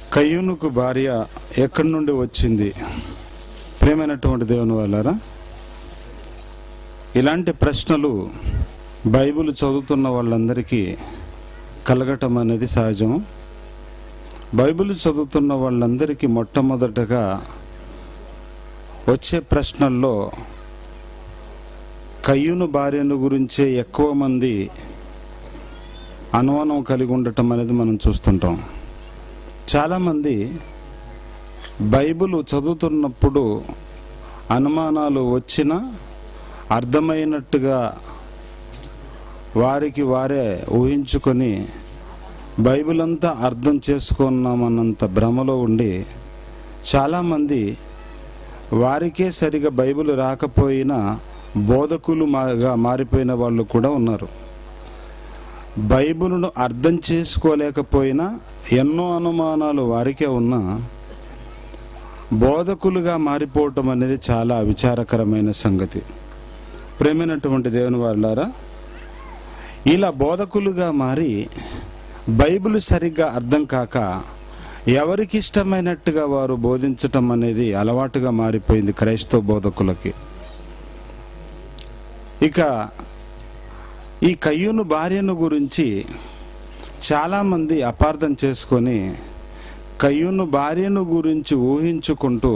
కయ్యూనుకు భార్య ఎక్కడి నుండి వచ్చింది ప్రేమైనటువంటి దేవుని వాళ్ళారా ఇలాంటి ప్రశ్నలు బైబిల్ చదువుతున్న వాళ్ళందరికీ కలగటం అనేది సహజం బైబిల్ చదువుతున్న వాళ్ళందరికీ మొట్టమొదటగా వచ్చే ప్రశ్నల్లో కయ్యూను భార్యను గురించే ఎక్కువ మంది అనుమానం కలిగి ఉండటం అనేది మనం చూస్తుంటాం చాలామంది బైబిల్ చదువుతున్నప్పుడు అనుమానాలు వచ్చినా అర్థమైనట్టుగా వారికి వారే ఊహించుకొని బైబిల్ అంతా అర్థం చేసుకున్నామన్నంత భ్రమలో ఉండి చాలామంది వారికే సరిగా బైబిల్ రాకపోయినా బోధకులు మాగా మారిపోయిన వాళ్ళు కూడా ఉన్నారు బైబిల్ను అర్థం చేసుకోలేకపోయినా ఎన్నో అనుమానాలు వారికే ఉన్నా బోధకులుగా మారిపోవటం అనేది చాలా విచారకరమైన సంగతి ప్రేమైనటువంటి దేవుని వాళ్ళారా ఇలా బోధకులుగా మారి బైబిల్ సరిగ్గా అర్థం కాక ఎవరికి ఇష్టమైనట్టుగా వారు బోధించటం అనేది అలవాటుగా మారిపోయింది క్రైస్తవ బోధకులకి ఇక ఈ కయ్యూను భార్యను గురించి చాలామంది అపార్థం చేసుకొని కయ్యూను భార్యను గురించి ఊహించుకుంటూ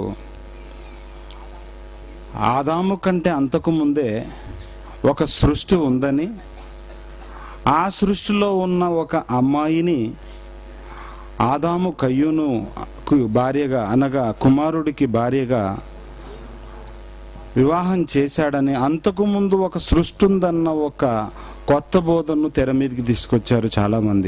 ఆదాము కంటే అంతకు ముందే ఒక సృష్టి ఉందని ఆ సృష్టిలో ఉన్న ఒక అమ్మాయిని ఆదాము కయ్యూను భార్యగా అనగా కుమారుడికి భార్యగా వివాహం చేశాడని అంతకు ముందు ఒక సృష్టి ఉందన్న ఒక కొత్త బోధనను తెర మీదకి తీసుకొచ్చారు చాలామంది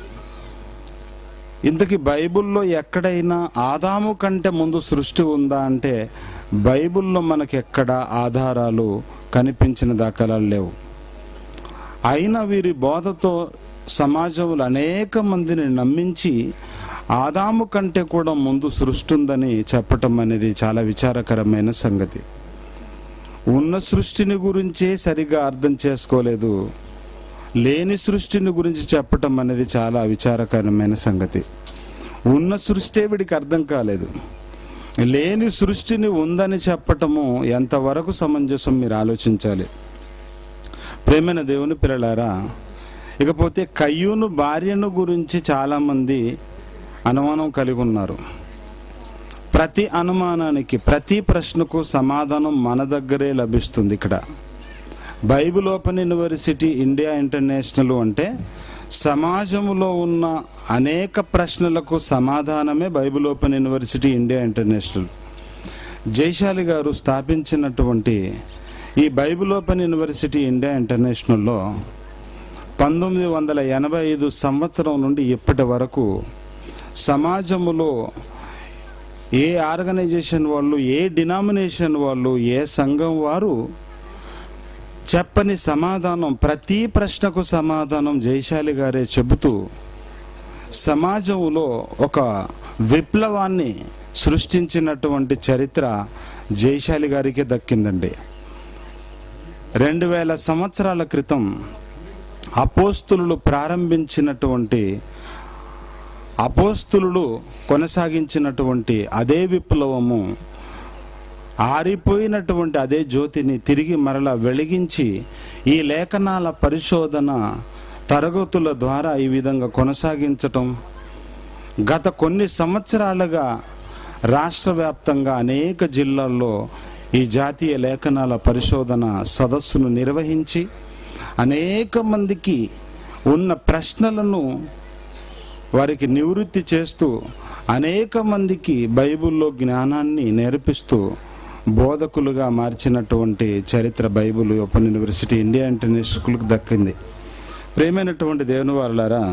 ఇంతకీ బైబిల్లో ఎక్కడైనా ఆదాము కంటే ముందు సృష్టి ఉందా అంటే బైబిల్లో మనకి ఎక్కడ ఆధారాలు కనిపించిన దాఖలాలు లేవు అయినా వీరి బోధతో సమాజంలో అనేక మందిని నమ్మించి ఆదాము కంటే కూడా ముందు సృష్టి ఉందని చెప్పటం అనేది చాలా విచారకరమైన సంగతి ఉన్న సృష్టిని గురించే సరిగా అర్థం చేసుకోలేదు లేని సృష్టిని గురించి చెప్పటం అనేది చాలా విచారకరమైన సంగతి ఉన్న సృష్టి వీడికి అర్థం కాలేదు లేని సృష్టిని ఉందని చెప్పటము ఎంతవరకు సమంజసం మీరు ఆలోచించాలి ప్రేమైన దేవుని పిల్లలారా ఇకపోతే కయ్యూను భార్యను గురించి చాలామంది అనుమానం కలిగి ఉన్నారు ప్రతి అనుమానానికి ప్రతి ప్రశ్నకు సమాధానం మన దగ్గరే లభిస్తుంది ఇక్కడ Bible Open University India International అంటే సమాజంలో ఉన్న అనేక ప్రశ్నలకు సమాధానమే Bible Open University India International Jaishali garu స్థాపించినటువంటి ఈ బైబిల్ ఓపెన్ యూనివర్సిటీ ఇండియా ఇంటర్నేషనల్లో పంతొమ్మిది వందల ఎనభై ఐదు సంవత్సరం నుండి ఇప్పటి వరకు సమాజములో ఏ ఆర్గనైజేషన్ వాళ్ళు ఏ డినామినేషన్ వాళ్ళు ఏ సంఘం వారు చెప్పని సమాధానం ప్రతి ప్రశ్నకు సమాధానం జయశాలి గారే చెబుతూ సమాజంలో ఒక విప్లవాన్ని సృష్టించినటువంటి చరిత్ర జయశాలి గారికి దక్కిందండి రెండు వేల సంవత్సరాల క్రితం అపోస్తులు ప్రారంభించినటువంటి అపోస్తులు కొనసాగించినటువంటి అదే విప్లవము ఆరిపోయినటువంటి అదే జ్యోతిని తిరిగి మరలా వెలిగించి ఈ లేఖనాల పరిశోధన తరగతుల ద్వారా ఈ విధంగా కొనసాగించటం గత కొన్ని సంవత్సరాలుగా రాష్ట్ర వ్యాప్తంగా అనేక జిల్లాల్లో ఈ జాతీయ లేఖనాల పరిశోధన సదస్సును నిర్వహించి అనేక మందికి ఉన్న ప్రశ్నలను వారికి నివృత్తి చేస్తూ అనేక మందికి బైబిల్లో జ్ఞానాన్ని నేర్పిస్తూ బోధకులుగా మార్చినటువంటి చరిత్ర బైబిల్ ఓపెన్ యూనివర్సిటీ ఇండియా ఇంటర్నేషనల్కి దక్కింది ప్రేమైనటువంటి దేవుని వారులారా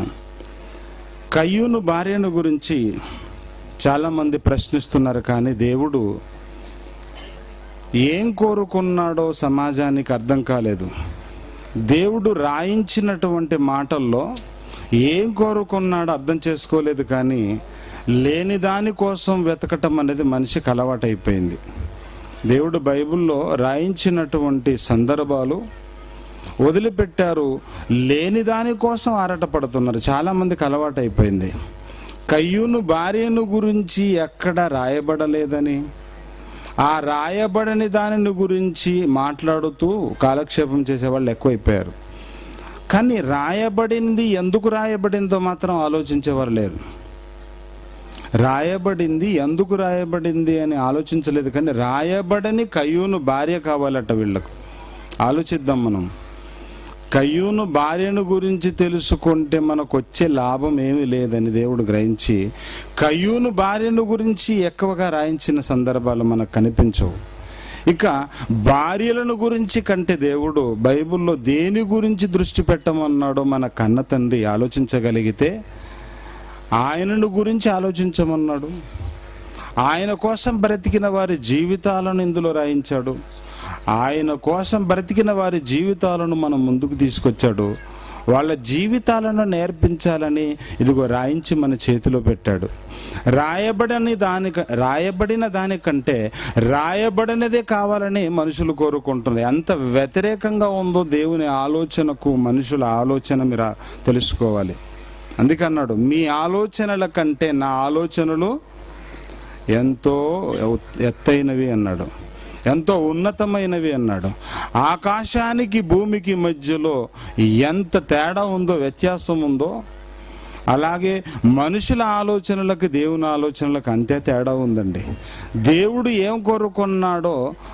కయ్యూను భార్యను గురించి చాలామంది ప్రశ్నిస్తున్నారు కానీ దేవుడు ఏం కోరుకున్నాడో సమాజానికి అర్థం కాలేదు దేవుడు రాయించినటువంటి మాటల్లో ఏం కోరుకున్నాడో అర్థం చేసుకోలేదు కానీ లేని దాని కోసం వెతకటం అనేది మనిషికి అలవాటైపోయింది దేవుడు బైబిల్లో రాయించినటువంటి సందర్భాలు వదిలిపెట్టారు లేని దాని కోసం ఆరాటపడుతున్నారు చాలామందికి అలవాటైపోయింది కయ్యూను భార్యను గురించి ఎక్కడ రాయబడలేదని ఆ రాయబడని దానిని గురించి మాట్లాడుతూ కాలక్షేపం చేసేవాళ్ళు ఎక్కువైపోయారు కానీ రాయబడింది ఎందుకు రాయబడిందో మాత్రం ఆలోచించేవారు లేరు రాయబడింది ఎందుకు రాయబడింది అని ఆలోచించలేదు కానీ రాయబడని కయ్యూను భార్య కావాలట వీళ్ళకు ఆలోచిద్దాం మనం కయ్యూను భార్యను గురించి తెలుసుకుంటే మనకు వచ్చే లాభం ఏమీ లేదని దేవుడు గ్రహించి కయ్యూను భార్యను గురించి ఎక్కువగా రాయించిన సందర్భాలు మనకు కనిపించవు ఇక భార్యలను గురించి కంటే దేవుడు బైబిల్లో దేని గురించి దృష్టి పెట్టమన్నాడో మన కన్న తండ్రి ఆలోచించగలిగితే ఆయనను గురించి ఆలోచించమన్నాడు ఆయన కోసం బ్రతికిన వారి జీవితాలను ఇందులో రాయించాడు ఆయన కోసం బ్రతికిన వారి జీవితాలను మనం ముందుకు తీసుకొచ్చాడు వాళ్ళ జీవితాలను నేర్పించాలని ఇదిగో రాయించి మన చేతిలో పెట్టాడు రాయబడని దాని రాయబడిన దానికంటే రాయబడినదే కావాలని మనుషులు కోరుకుంటున్నారు ఎంత వ్యతిరేకంగా ఉందో దేవుని ఆలోచనకు మనుషుల ఆలోచన మీరు తెలుసుకోవాలి అందుకన్నాడు మీ ఆలోచనల కంటే నా ఆలోచనలు ఎంతో ఎత్తైనవి అన్నాడు ఎంతో ఉన్నతమైనవి అన్నాడు ఆకాశానికి భూమికి మధ్యలో ఎంత తేడా ఉందో వ్యత్యాసం ఉందో అలాగే మనుషుల ఆలోచనలకు దేవుని ఆలోచనలకు అంతే తేడా ఉందండి దేవుడు ఏం కోరుకున్నాడో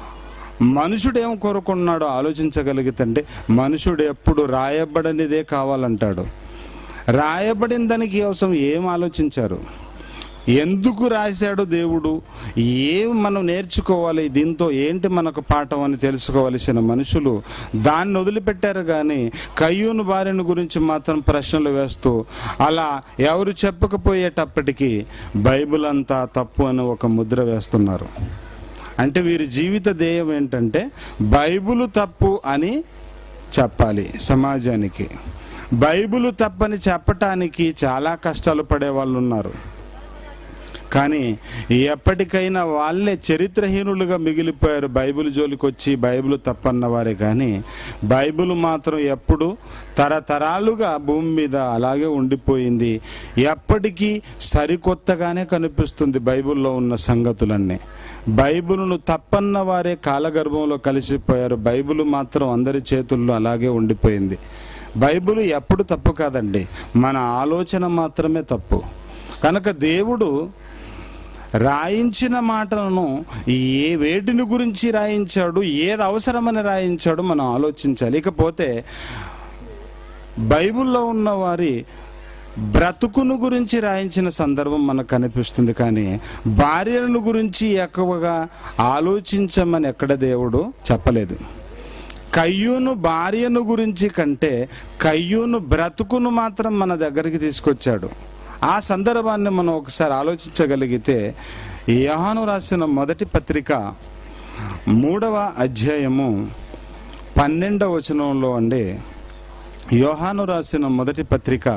మనుషుడు ఏం కోరుకున్నాడో ఆలోచించగలిగితే మనుషుడు ఎప్పుడు రాయబడనిదే కావాలంటాడు రాయబడిన దానికి కోసం ఏం ఆలోచించారు ఎందుకు రాశాడు దేవుడు ఏం మనం నేర్చుకోవాలి దీంతో ఏంటి మనకు పాఠం అని తెలుసుకోవలసిన మనుషులు దాన్ని వదిలిపెట్టారు కానీ కయ్యూను భార్యను గురించి మాత్రం ప్రశ్నలు వేస్తూ అలా ఎవరు చెప్పకపోయేటప్పటికీ బైబిల్ అంతా తప్పు అని ఒక ముద్ర వేస్తున్నారు అంటే వీరి జీవిత ధ్యేయం ఏంటంటే బైబిల్ తప్పు అని చెప్పాలి సమాజానికి బైబిల్ తప్పని చెప్పటానికి చాలా కష్టాలు పడే వాళ్ళు ఉన్నారు కానీ ఎప్పటికైనా వాళ్ళే చరిత్రహీనులుగా మిగిలిపోయారు బైబిల్ జోలికి వచ్చి బైబిల్ తప్పన్న వారే కానీ బైబిల్ మాత్రం ఎప్పుడు తరతరాలుగా భూమి మీద అలాగే ఉండిపోయింది ఎప్పటికీ సరికొత్తగానే కనిపిస్తుంది బైబిల్లో ఉన్న సంగతులన్నీ బైబిల్ను తప్పన్న వారే కాలగర్భంలో కలిసిపోయారు బైబిల్ మాత్రం అందరి చేతుల్లో అలాగే ఉండిపోయింది బైబిల్ ఎప్పుడు తప్పు కాదండి మన ఆలోచన మాత్రమే తప్పు కనుక దేవుడు రాయించిన మాటలను ఏ వేటిని గురించి రాయించాడు ఏది అవసరమని రాయించాడు మనం ఆలోచించాలి ఇకపోతే బైబిల్లో ఉన్న వారి బ్రతుకును గురించి రాయించిన సందర్భం మనకు కనిపిస్తుంది కానీ భార్యలను గురించి ఎక్కువగా ఆలోచించమని ఎక్కడ దేవుడు చెప్పలేదు కయ్యూను భార్యను గురించి కంటే కయ్యూను బ్రతుకును మాత్రం మన దగ్గరికి తీసుకొచ్చాడు ఆ సందర్భాన్ని మనం ఒకసారి ఆలోచించగలిగితే యోహాను రాసిన మొదటి పత్రిక మూడవ అధ్యాయము పన్నెండవ వచనంలో అండి యోహాను రాసిన మొదటి పత్రిక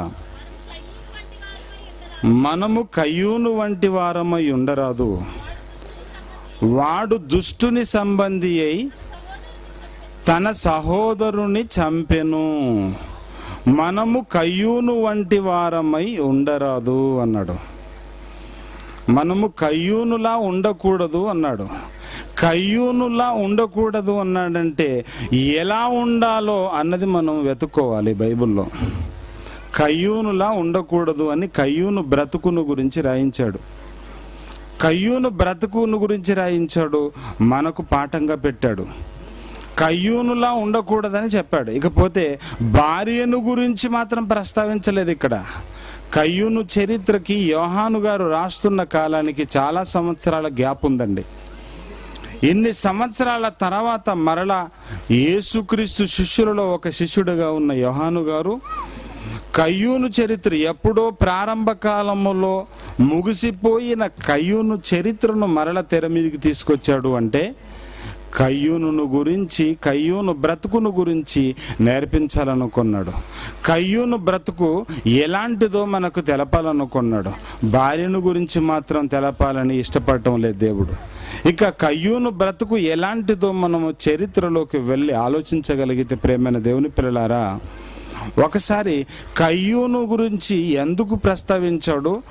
మనము కయ్యూను వంటి వారమై ఉండరాదు వాడు దుష్టుని సంబంధి అయి తన సహోదరుని చంపెను మనము కయ్యూను వంటి వారమై ఉండరాదు అన్నాడు మనము కయ్యూనులా ఉండకూడదు అన్నాడు కయ్యూనులా ఉండకూడదు అన్నాడంటే ఎలా ఉండాలో అన్నది మనం వెతుక్కోవాలి బైబిల్లో కయ్యూనులా ఉండకూడదు అని కయ్యూను బ్రతుకును గురించి రాయించాడు కయ్యూను బ్రతుకును గురించి రాయించాడు మనకు పాఠంగా పెట్టాడు కయ్యూనులా ఉండకూడదని చెప్పాడు ఇకపోతే భార్యను గురించి మాత్రం ప్రస్తావించలేదు ఇక్కడ కయ్యూను చరిత్రకి యోహాను గారు రాస్తున్న కాలానికి చాలా సంవత్సరాల గ్యాప్ ఉందండి ఇన్ని సంవత్సరాల తర్వాత మరలా యేసుక్రీస్తు శిష్యులలో ఒక శిష్యుడిగా ఉన్న యోహాను గారు కయ్యూను చరిత్ర ఎప్పుడో ప్రారంభ కాలములో ముగిసిపోయిన కయ్యూను చరిత్రను మరల తెర మీదకి తీసుకొచ్చాడు అంటే కయ్యూను గురించి కయ్యూను బ్రతుకును గురించి నేర్పించాలనుకున్నాడు కయ్యూను బ్రతుకు ఎలాంటిదో మనకు తెలపాలనుకున్నాడు భార్యను గురించి మాత్రం తెలపాలని ఇష్టపడటం లేదు దేవుడు ఇక కయ్యూను బ్రతుకు ఎలాంటిదో మనము చరిత్రలోకి వెళ్ళి ఆలోచించగలిగితే ప్రేమైన దేవుని పిల్లలారా ఒకసారి కయ్యూను గురించి ఎందుకు ప్రస్తావించాడు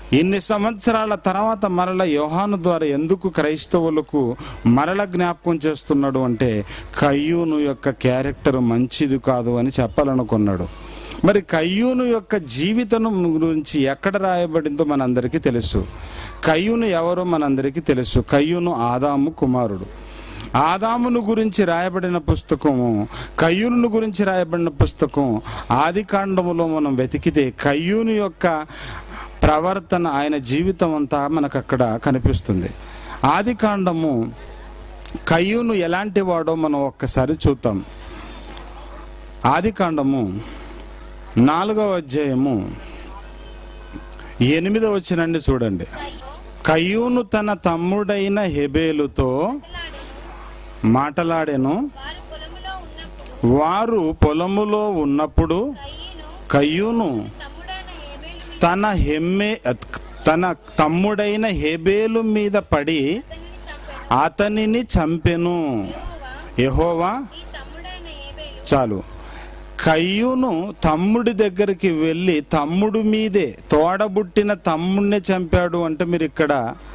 ఇన్ని సంవత్సరాల తర్వాత మరల యోహాను ద్వారా ఎందుకు క్రైస్తవులకు మరల జ్ఞాపకం చేస్తున్నాడు అంటే కయ్యూను యొక్క క్యారెక్టర్ మంచిది కాదు అని చెప్పాలనుకున్నాడు మరి కయ్యూను యొక్క జీవితం గురించి ఎక్కడ రాయబడిందో మనందరికీ తెలుసు కయ్యూను ఎవరో మనందరికీ తెలుసు కయ్యూను ఆదాము కుమారుడు ఆదామును గురించి రాయబడిన పుస్తకము కయ్యూను గురించి రాయబడిన పుస్తకం ఆది కాండములో మనం వెతికితే కయ్యూను యొక్క ప్రవర్తన ఆయన జీవితం అంతా మనకు అక్కడ కనిపిస్తుంది ఆది కాండము కయ్యూను ఎలాంటి వాడో మనం ఒక్కసారి చూద్దాం ఆది కాండము నాలుగవ అధ్యాయము ఎనిమిదవ వచ్చినండి చూడండి కయ్యూను తన తమ్ముడైన హెబేలుతో మాటలాడెను వారు పొలములో ఉన్నప్పుడు వారు పొలములో ఉన్నప్పుడు కయ్యను కయ్యూను తమ్ముడైన హేబేలు మీద తన హెమ్మే తన తమ్ముడైన హెబేలు మీద పడి అతనిని చంపాను అతనిని చంపెను యెహోవా యెహోవా ఈ తమ్ముడైన హేబేలు చాలు కయ్యూను తమ్ముడి దగ్గరికి వెళ్ళి తమ్ముడు మీదే తోడబుట్టిన తమ్ముడినే చంపాడు అంటే మీరు ఇక్కడ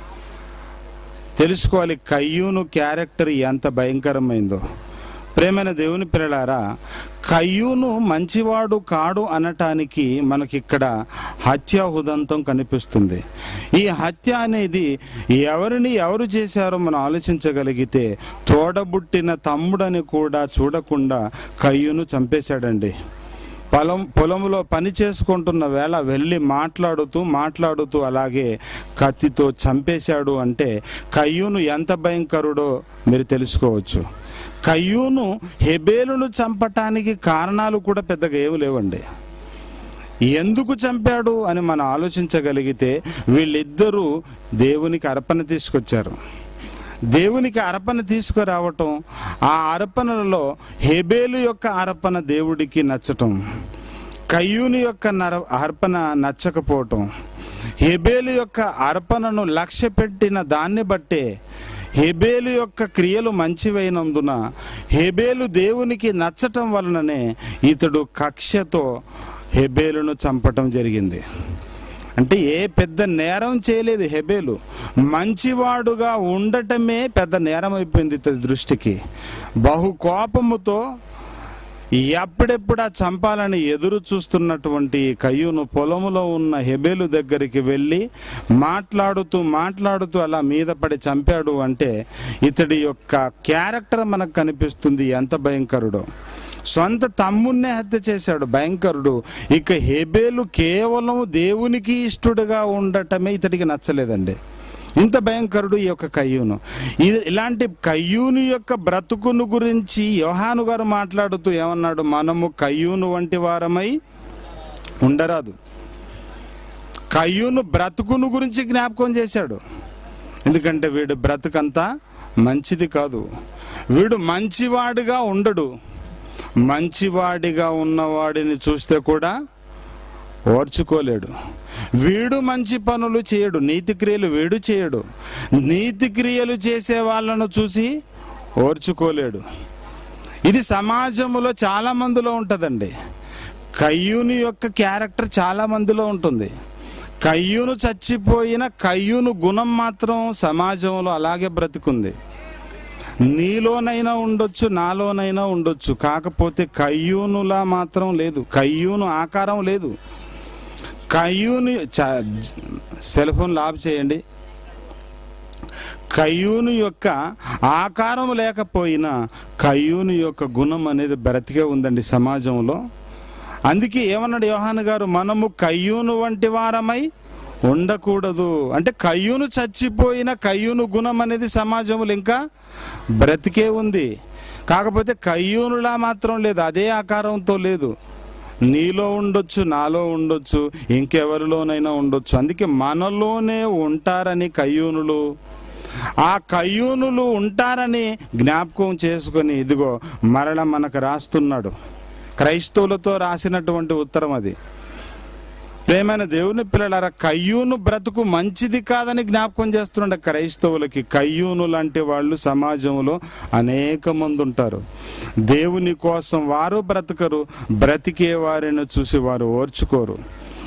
తెలుసుకోవాలి కయ్యూను క్యారెక్టర్ ఎంత భయంకరమైందో ప్రేమైన దేవుని పిల్లలారా కయ్యూను మంచివాడు కాడు అనటానికి మనకిక్కడ హత్య హుదంతం కనిపిస్తుంది ఈ హత్య అనేది ఎవరిని ఎవరు చేశారో మనం ఆలోచించగలిగితే తోడబుట్టిన తమ్ముడని కూడా చూడకుండా కయ్యూను చంపేశాడండి పొలం పొలంలో పని చేసుకుంటున్న వేళ వెళ్ళి మాట్లాడుతూ మాట్లాడుతూ అలాగే కత్తితో చంపేశాడు అంటే కయ్యూను ఎంత భయంకరుడో మీరు తెలుసుకోవచ్చు కయ్యూను హెబేలును చంపటానికి కారణాలు కూడా పెద్దగా ఏమి లేవండి ఎందుకు చంపాడు అని మనం ఆలోచించగలిగితే వీళ్ళిద్దరూ దేవునికి అర్పణ తీసుకొచ్చారు దేవునికి అర్పణ తీసుకురావటం ఆ అర్పణలలో హెబేలు యొక్క అర్పణ దేవుడికి నచ్చటం కయ్యూని యొక్క నర అర్పణ నచ్చకపోవటం హెబేలు యొక్క అర్పణను లక్ష్య పెట్టిన దాన్ని బట్టే హెబేలు యొక్క క్రియలు మంచివైనందున హెబేలు దేవునికి నచ్చటం వలననే ఇతడు కక్షతో హెబేలును చంపటం జరిగింది అంటే ఏ పెద్ద నేరం చేయలేదు హెబేలు మంచివాడుగా ఉండటమే పెద్ద నేరం అయిపోయింది ఇతని దృష్టికి బహు కోపముతో ఎప్పుడెప్పుడా చంపాలని ఎదురు చూస్తున్నటువంటి ఈ కయ్యూను పొలములో ఉన్న హెబేలు దగ్గరికి వెళ్ళి మాట్లాడుతూ మాట్లాడుతూ అలా మీద పడి చంపాడు అంటే ఇతడి యొక్క క్యారెక్టర్ మనకు కనిపిస్తుంది ఎంత భయంకరుడో సొంత తమ్మున్నే హత్య చేశాడు భయంకరుడు ఇక హెబేలు కేవలం దేవునికి ఇష్టడుగా ఉండటమే ఇతడికి నచ్చలేదండి ఇంత భయంకరుడు ఈ యొక్క కయ్యూను ఇది ఇలాంటి కయ్యూను యొక్క బ్రతుకును గురించి యోహాను గారు మాట్లాడుతూ ఏమన్నాడు మనము కయ్యూను వంటి వారమై ఉండరాదు కయ్యూను బ్రతుకును గురించి జ్ఞాపకం చేశాడు ఎందుకంటే వీడు బ్రతుకంతా మంచిది కాదు వీడు మంచివాడిగా ఉండడు మంచివాడిగా ఉన్నవాడిని చూస్తే కూడా ఓర్చుకోలేడు వీడు మంచి పనులు చేయడు నీతి క్రియలు వీడు చేయడు నీతి క్రియలు చేసే వాళ్ళను చూసి ఓర్చుకోలేడు ఇది సమాజంలో చాలా మందిలో ఉంటుందండి కయ్యూని యొక్క క్యారెక్టర్ చాలా మందిలో ఉంటుంది కయ్యూను చచ్చిపోయిన కయ్యూను గుణం మాత్రం సమాజంలో అలాగే బ్రతికుంది నీలోనైనా ఉండొచ్చు నాలోనైనా ఉండొచ్చు కాకపోతే కయ్యూనులా మాత్రం లేదు కయ్యూను ఆకారం లేదు కయ్యూని చ- సెల్ ఫోన్ లాభ చేయండి కయ్యూను యొక్క ఆకారం లేకపోయినా కయ్యూను యొక్క గుణం అనేది బ్రతికే ఉందండి సమాజంలో అందుకే ఏమన్నాడు యోహాన్ గారు మనము కయ్యూను వంటి వారమై ఉండకూడదు అంటే కయ్యూను చచ్చిపోయిన కయ్యూను గుణం అనేది సమాజంలో ఇంకా బ్రతికే ఉంది కాకపోతే కయ్యూనులా మాత్రం లేదు అదే ఆకారంతో లేదు నీలో ఉండొచ్చు నాలో ఉండొచ్చు ఇంకెవరిలోనైనా ఉండొచ్చు అందుకే మనలోనే ఉంటారని కయ్యూనులు ఆ కయ్యూనులు ఉంటారని జ్ఞాపకం చేసుకొని ఇదిగో మరల మనకు రాస్తున్నాడు క్రైస్తవులతో రాసినటువంటి ఉత్తరం అది ప్రేమైన దేవుని పిల్లలారా కయ్యూను బ్రతుకు మంచిది కాదని జ్ఞాపకం చేస్తున్నాడు క్రైస్తవులకి కయ్యూను లాంటి వాళ్ళు సమాజంలో అనేక మంది ఉంటారు దేవుని కోసం వారు బ్రతకరు బ్రతికే వారిని చూసి వారు ఓర్చుకోరు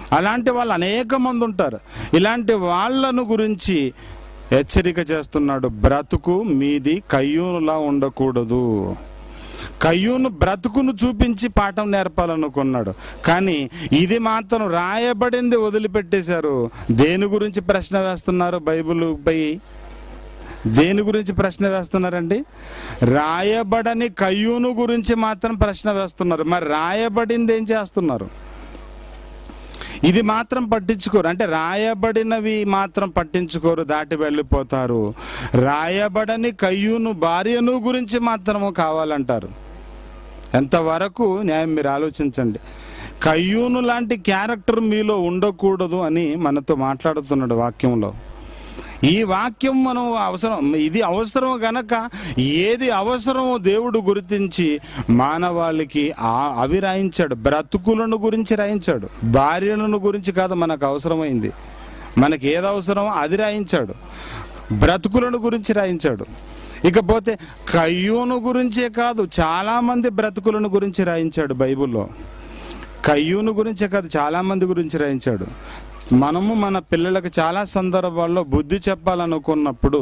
అలాంటి వాళ్ళు అనేక మంది ఉంటారు ఇలాంటి వాళ్ళను గురించి హెచ్చరిక చేస్తున్నాడు బ్రతుకు మీది కయ్యూనులా ఉండకూడదు కయ్యూను బ్రతుకును చూపించి పాఠం నేర్పాలనుకున్నాడు కానీ ఇది మాత్రం రాయబడింది వదిలిపెట్టేశారు దేని గురించి ప్రశ్న వేస్తున్నారు బైబిల్ పై దేని గురించి ప్రశ్న వేస్తున్నారండి రాయబడని కయ్యూను గురించి మాత్రం ప్రశ్న వేస్తున్నారు మరి రాయబడింది ఏం చేస్తున్నారు ఇది మాత్రం పట్టించుకోరు అంటే రాయబడినవి మాత్రం పట్టించుకోరు దాటి వెళ్ళిపోతారు రాయబడని కయ్యూను భార్యను గురించి మాత్రము కావాలంటారు ఎంతవరకు న్యాయం మీరు ఆలోచించండి కయ్యూను లాంటి క్యారెక్టర్ మీలో ఉండకూడదు అని మనతో మాట్లాడుతున్నాడు వాక్యంలో ఈ వాక్యం మనం అవసరం ఇది అవసరం గనక ఏది అవసరమో దేవుడు గుర్తించి మానవాళికి ఆ- అవి రాయించాడు బ్రతుకులను గురించి రాయించాడు భార్యలను గురించి కాదు మనకు అవసరమైంది మనకి ఏది అవసరమో అది రాయించాడు బ్రతుకులను గురించి రాయించాడు ఇకపోతే కయ్యూను గురించే కాదు చాలా మంది బ్రతుకులను గురించి రాయించాడు బైబిల్లో కయ్యూను గురించే కాదు చాలా మంది గురించి రాయించాడు మనము మన పిల్లలకు చాలా సందర్భాల్లో బుద్ధి చెప్పాలనుకున్నప్పుడు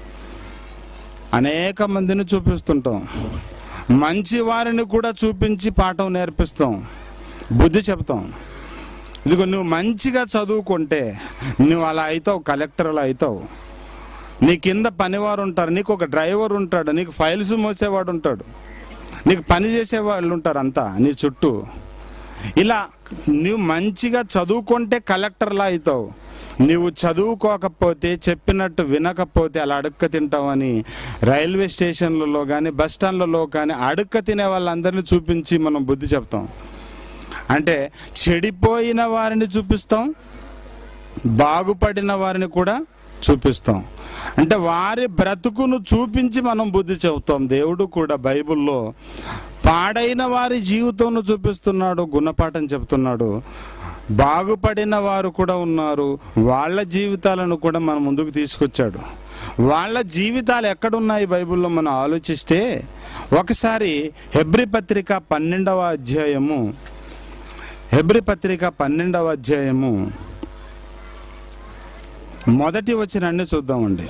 అనేక మందిని చూపిస్తుంటాం మంచి వారిని కూడా చూపించి పాఠం నేర్పిస్తాం బుద్ధి చెప్తాం ఇదిగో నువ్వు మంచిగా చదువుకుంటే నువ్వు అలా అవుతావు కలెక్టర్ అలా అవుతావు నీ కింద పనివారు ఉంటారు నీకు ఒక డ్రైవర్ ఉంటాడు నీకు ఫైల్స్ మోసేవాడు ఉంటాడు నీకు పని చేసేవాళ్ళు ఉంటారు అంతా నీ చుట్టూ ఇలా నువ్వు మంచిగా చదువుకుంటే కలెక్టర్లా అవుతావు నువ్వు చదువుకోకపోతే చెప్పినట్టు వినకపోతే అలా అడుక్క తింటావని రైల్వే స్టేషన్లలో కానీ బస్ స్టాండ్లలో కానీ అడుక్క తినే వాళ్ళందరినీ చూపించి మనం బుద్ధి చెప్తాం అంటే చెడిపోయిన వారిని చూపిస్తాం బాగుపడిన వారిని కూడా చూపిస్తాం అంటే వారి బ్రతుకును చూపించి మనం బుద్ధి చెబుతాం దేవుడు కూడా బైబిల్లో పాడైన వారి జీవితంను చూపిస్తున్నాడు గుణపాఠం చెప్తున్నాడు బాగుపడిన వారు కూడా ఉన్నారు వాళ్ళ జీవితాలను కూడా మన ముందుకు తీసుకొచ్చాడు వాళ్ళ జీవితాలు ఎక్కడున్నాయి బైబిల్లో మనం ఆలోచిస్తే ఒకసారి హెబ్రి పత్రిక పన్నెండవ అధ్యాయము హెబ్రి పత్రిక పన్నెండవ అధ్యాయము మొదటి వచ్చినాన్ని చూద్దామండి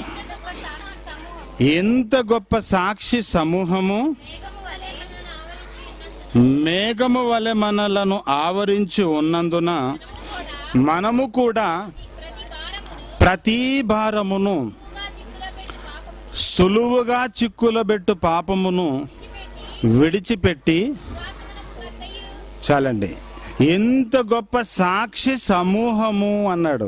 ఎంత గొప్ప సాక్షి సమూహము ఎంత గొప్ప సాక్షి సమూహము మేఘము వలె మనలను ఆవరించి ఉన్నందున మేఘము వలె మనలను ఆవరించి ఉన్నందున మనము కూడా మనము కూడా ప్రతి భారమును ప్రతి భారమును సులువుగా చిక్కులబెట్టు పాపమును సులువుగా చిక్కులబెట్టు పాపమును విడిచిపెట్టి విడిచిపెట్టి విశ్వాసమునకు కర్తయు చాలండి ఎంత గొప్ప సాక్షి సమూహము అన్నాడు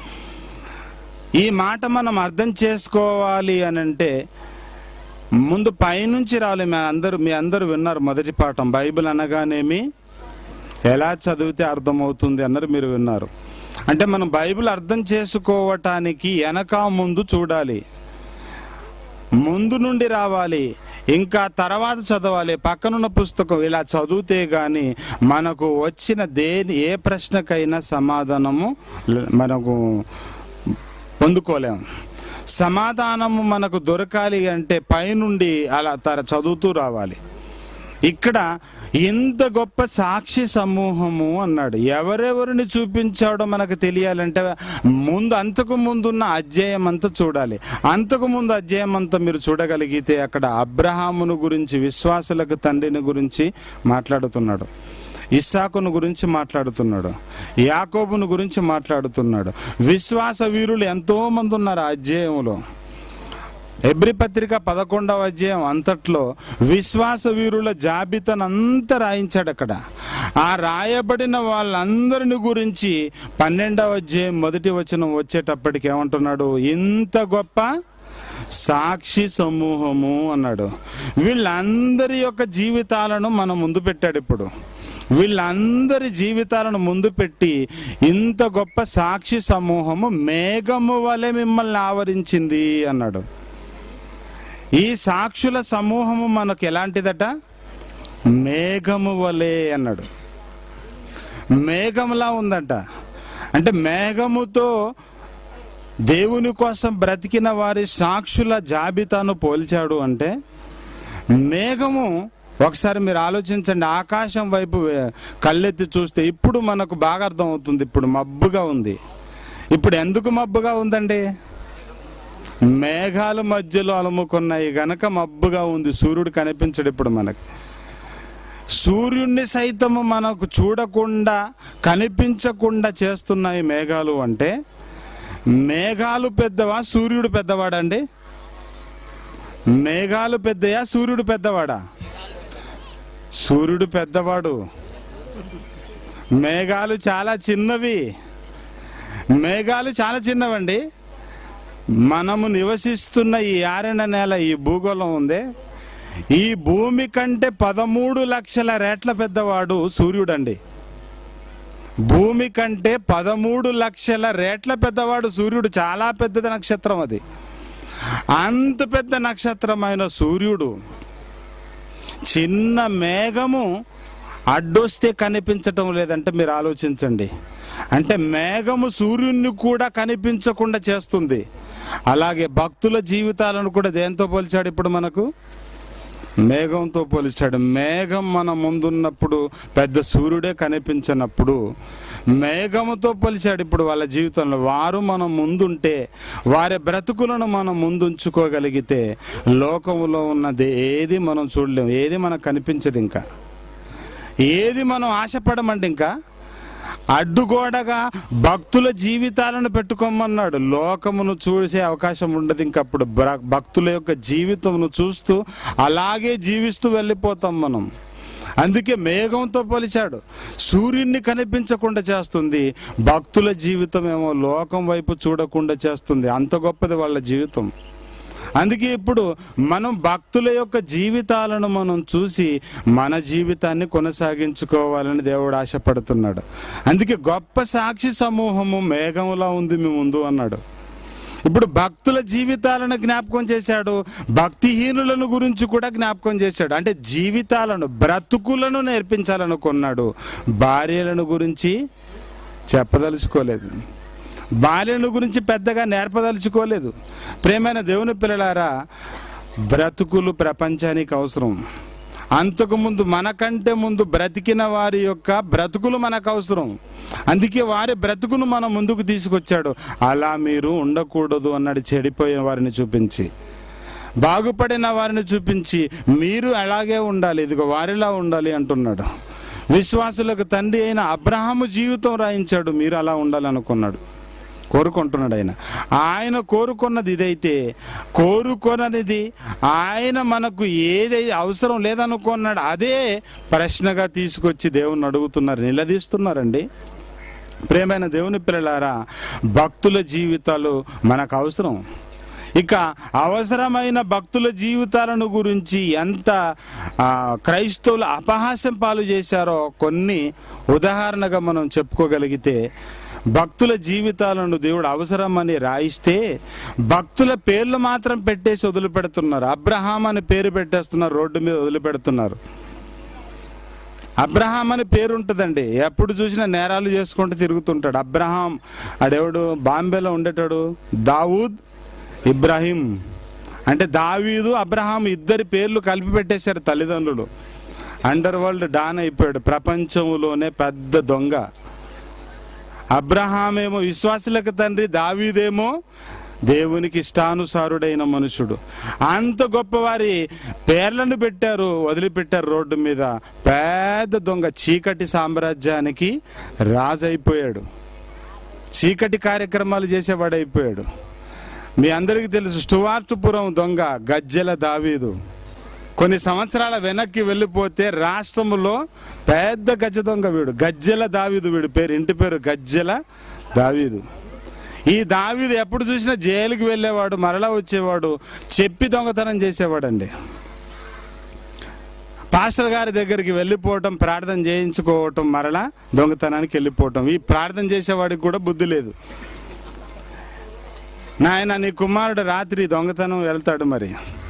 ఈ మాట మనం అర్థం చేసుకోవాలి అని అంటే ముందు పైనుంచి రావాలి మీ అందరూ మీ అందరూ విన్నారు మొదటి పాఠం బైబిల్ అనగానేమి ఎలా చదివితే అర్థమవుతుంది అన్నారు మీరు విన్నారు అంటే మనం బైబిల్ అర్థం చేసుకోవటానికి వెనక ముందు చూడాలి ముందు నుండి రావాలి ఇంకా తర్వాత చదవాలి పక్కనున్న పుస్తకం ఇలా చదివితే గాని మనకు వచ్చిన దేని ఏ ప్రశ్నకైనా సమాధానము ల- మనకు పొందుకోలేము సమాధానము మనకు దొరకాలి అంటే పైనుండి అలా తర చదువుతూ రావాలి ఇక్కడ ఇంత గొప్ప సాక్షి సమూహము అన్నాడు ఎవరెవరిని చూపించాడో మనకు తెలియాలంటే ముందు అంతకు ముందున్న అధ్యాయం అంతా చూడాలి అంతకు ముందు అధ్యాయం అంతా మీరు చూడగలిగితే అక్కడ అబ్రహామును గురించి విశ్వాసులకు తండ్రిని గురించి మాట్లాడుతున్నాడు ఇస్సాకును గురించి మాట్లాడుతున్నాడు యాకోబును గురించి మాట్లాడుతున్నాడు విశ్వాస వీరులు ఎంతో మంది ఉన్నారు ఆ అధ్యాయంలో ఎబ్రి పత్రిక పదకొండవ అధ్యాయం అంతట్లో విశ్వాస వీరుల జాబితాను అంతా రాయించాడు అక్కడ ఆ రాయబడిన వాళ్ళందరిని గురించి పన్నెండవ అధ్యాయం మొదటి వచనం వచ్చేటప్పటికి ఏమంటున్నాడు ఇంత గొప్ప సాక్షి సమూహము అన్నాడు వీళ్ళందరి యొక్క జీవితాలను మన ముందు పెట్టాడు ఇప్పుడు వీళ్ళందరి జీవితాలను ముందు పెట్టి ఇంత గొప్ప సాక్షి సమూహము మేఘము వలె మిమ్మల్ని ఆవరించింది అన్నాడు ఈ సాక్షుల సమూహము మనకు ఎలాంటిదట మేఘము వలె అన్నాడు మేఘములా ఉందంట అంటే మేఘముతో దేవుని కోసం బ్రతికిన వారి సాక్షుల జాబితాను పోల్చాడు అంటే మేఘము ఒకసారి మీరు ఆలోచించండి ఆకాశం వైపు వే- కళ్ళెత్తి చూస్తే ఇప్పుడు మనకు బాగా అర్థం అవుతుంది ఇప్పుడు మబ్బుగా ఉంది ఇప్పుడు ఎందుకు మబ్బుగా ఉందండి మేఘాల మధ్యలో అలుముకున్నాయి గనక మబ్బుగా ఉంది సూర్యుడు కనిపించడు ఇప్పుడు మనకు సూర్యుడిని సైతము మనకు చూడకుండా కనిపించకుండా చేస్తున్నాయి మేఘాలు అంటే మేఘాలు పెద్దవా సూర్యుడు పెద్దవాడండి మేఘాలు పెద్దయా సూర్యుడు పెద్దవాడా సూర్యుడు పెద్దవాడు మేఘాలు చాలా చిన్నవి మేఘాలు చాలా చిన్నవండి మనము నివసిస్తున్న ఈ ఆరణ నేల ఈ భూగోళం ఉంది ఈ భూమి కంటే పదమూడు లక్షల రేట్ల పెద్దవాడు సూర్యుడండి భూమి కంటే పదమూడు లక్షల రేట్ల పెద్దవాడు సూర్యుడు చాలా పెద్ద నక్షత్రం అది అంత పెద్ద నక్షత్రమైన సూర్యుడు చిన్న మేఘము అడ్డొస్తే కనిపించటం లేదంటే మీరు ఆలోచించండి అంటే మేఘము సూర్యుడిని కూడా కనిపించకుండా చేస్తుంది అలాగే భక్తుల జీవితాలను కూడా దేంతో పోల్చాడు ఇప్పుడు మనకు మేఘంతో పోలిచాడు మేఘం మన ముందున్నప్పుడు పెద్ద సూర్యుడే కనిపించినప్పుడు మేఘముతో పోలిచాడు ఇప్పుడు వాళ్ళ జీవితంలో వారు మనం ముందుంటే వారి బ్రతుకులను మనం ముందుంచుకోగలిగితే లోకములో ఉన్నది ఏది మనం చూడలేం ఏది మనకు కనిపించదు ఇంకా ఏది మనం ఆశపడమండి ఇంకా అడ్డుగోడగా భక్తుల జీవితాలను పెట్టుకోమన్నాడు లోకమును చూసే అవకాశం ఉండదు ఇంకప్పుడు బ్ర- భక్తుల యొక్క జీవితమును చూస్తూ అలాగే జీవిస్తూ వెళ్ళిపోతాం మనం అందుకే మేఘంతో పోలిచాడు సూర్యున్ని కనిపించకుండా చేస్తుంది భక్తుల జీవితం ఏమో లోకం వైపు చూడకుండా చేస్తుంది అంత గొప్పది వాళ్ళ జీవితం అందుకే ఇప్పుడు మనం భక్తుల యొక్క జీవితాలను మనం చూసి మన జీవితాన్ని కొనసాగించుకోవాలని దేవుడు ఆశపడుతున్నాడు అందుకే గొప్ప సాక్షి సమూహము మేఘంలా ఉంది మీ ముందు అన్నాడు ఇప్పుడు భక్తుల జీవితాలను జ్ఞాపకం చేశాడు భక్తిహీనులను గురించి కూడా జ్ఞాపకం చేశాడు అంటే జీవితాలను బ్రతుకులను నేర్పించాలనుకున్నాడు భార్యలను గురించి చెప్పదలుచుకోలేదు బాల్యను గురించి పెద్దగా నేర్పదలుచుకోలేదు ప్రేమైన దేవుని పిల్లలారా బ్రతుకులు ప్రపంచానికి అవసరం అంతకుముందు మనకంటే ముందు బ్రతికిన వారి యొక్క బ్రతుకులు మనకు అవసరం అందుకే వారి బ్రతుకును మన ముందుకు తీసుకొచ్చాడు అలా మీరు ఉండకూడదు అన్నాడు చెడిపోయిన వారిని చూపించి బాగుపడిన వారిని చూపించి మీరు అలాగే ఉండాలి ఇదిగో వారిలా ఉండాలి అంటున్నాడు విశ్వాసులకు తండ్రి అయిన అబ్రహాము జీవితం రాయించాడు మీరు అలా ఉండాలనుకున్నాడు కోరుకుంటున్నాడు ఆయన ఆయన కోరుకున్నది ఇదైతే కోరుకొననిది ఆయన మనకు ఏదై అవసరం లేదనుకున్నాడు అదే ప్రశ్నగా తీసుకొచ్చి దేవుని అడుగుతున్నారు నిలదీస్తున్నారండి ప్రేమైన దేవుని పిల్లలారా భక్తుల జీవితాలు మనకు అవసరం ఇక అవసరమైన భక్తుల జీవితాలను గురించి ఎంత ఆ, క్రైస్తవులు అపహాస్యం పాలు చేశారో కొన్ని ఉదాహరణగా మనం చెప్పుకోగలిగితే భక్తుల జీవితాలను దేవుడు అవసరమని రాయిస్తే భక్తుల పేర్లు మాత్రం పెట్టేసి వదిలిపెడుతున్నారు అబ్రహాం అని పేరు పెట్టేస్తున్నారు రోడ్డు మీద వదిలిపెడుతున్నారు అబ్రహాం అని పేరు ఉంటుందండి ఎప్పుడు చూసినా నేరాలు చేసుకుంటూ తిరుగుతుంటాడు అబ్రహాం ఆడెవడు బాంబేలో ఉండేటాడు దావూద్ ఇబ్రాహీం అంటే దావీదు అబ్రహాం ఇద్దరి పేర్లు కలిపి పెట్టేశారు తల్లిదండ్రులు అండర్ వరల్డ్ డాన్ అయిపోయాడు ప్రపంచంలోనే పెద్ద దొంగ అబ్రహాం ఏమో విశ్వాసులకు తండ్రి దావీదేమో దేవునికి ఇష్టానుసారుడైన మనుషుడు అంత గొప్పవారి పేర్లను పెట్టారు వదిలిపెట్టారు రోడ్డు మీద పెద్ద దొంగ చీకటి సామ్రాజ్యానికి రాజైపోయాడు చీకటి కార్యక్రమాలు చేసేవాడైపోయాడు మీ అందరికీ తెలుసు స్టువార్టుపురం దొంగ గజ్జెల దావీదు కొన్ని సంవత్సరాల వెనక్కి వెళ్ళిపోతే రాష్ట్రములో పెద్ద గజ్జ దొంగ వీడు గజ్జెల దావీదు వీడు పేరు ఇంటి పేరు గజ్జెల దావీదు ఈ దావీదు ఎప్పుడు చూసినా జైలుకి వెళ్ళేవాడు మరలా వచ్చేవాడు చెప్పి దొంగతనం చేసేవాడండి పాస్టర్ గారి దగ్గరికి వెళ్ళిపోవటం ప్రార్థన చేయించుకోవటం మరలా దొంగతనానికి వెళ్ళిపోవటం ఈ ప్రార్థన చేసేవాడికి కూడా బుద్ధి లేదు నాయన నీ కుమారుడు రాత్రి దొంగతనం వెళ్తాడు మరి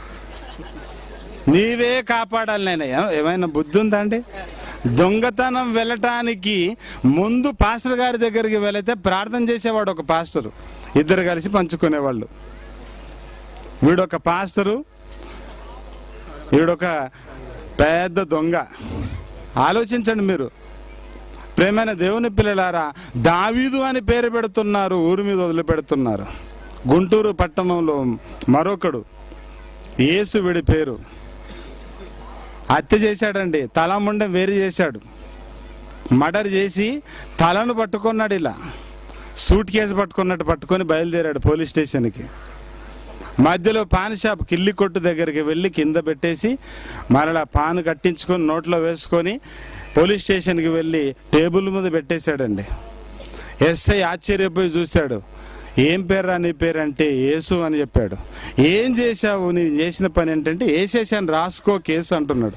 నీవే కాపాడాలి నాయన ఏ- ఏమైనా బుద్ధి ఉందా అండి దొంగతనం వెళ్ళటానికి ముందు పాస్టర్ గారి దగ్గరికి వెళితే ప్రార్థన చేసేవాడు ఒక పాస్టరు ఇద్దరు కలిసి పంచుకునేవాళ్ళు వీడొక పాస్టరు వీడొక పెద్ద దొంగ ఆలోచించండి మీరు ప్రేమైన దేవుని పిల్లలారా దావీదు అని పేరు పెడుతున్నారు ఊరి మీద వదిలిపెడుతున్నారు గుంటూరు పట్టణంలో మరొకడు యేసు వీడి పేరు హత్య చేశాడండి తల ముండం వేరు చేశాడు మర్డర్ చేసి తలను పట్టుకున్నాడు ఇలా సూట్ కేసు పట్టుకున్నట్టు పట్టుకొని బయలుదేరాడు పోలీస్ స్టేషన్కి మధ్యలో పాన్ షాప్ కిల్లి కొట్టు దగ్గరికి వెళ్ళి కింద పెట్టేసి మరలా పాన్ కట్టించుకొని నోట్లో వేసుకొని పోలీస్ స్టేషన్కి వెళ్ళి టేబుల్ మీద పెట్టేశాడండి ఎస్ఐ ఆశ్చర్యపోయి చూశాడు ఏం పేర్రా నీ పేరు అంటే యేసు అని చెప్పాడు ఏం చేశావు నీ చేసిన పని ఏంటంటే వేసేసాను రాసుకో కేసు అంటున్నాడు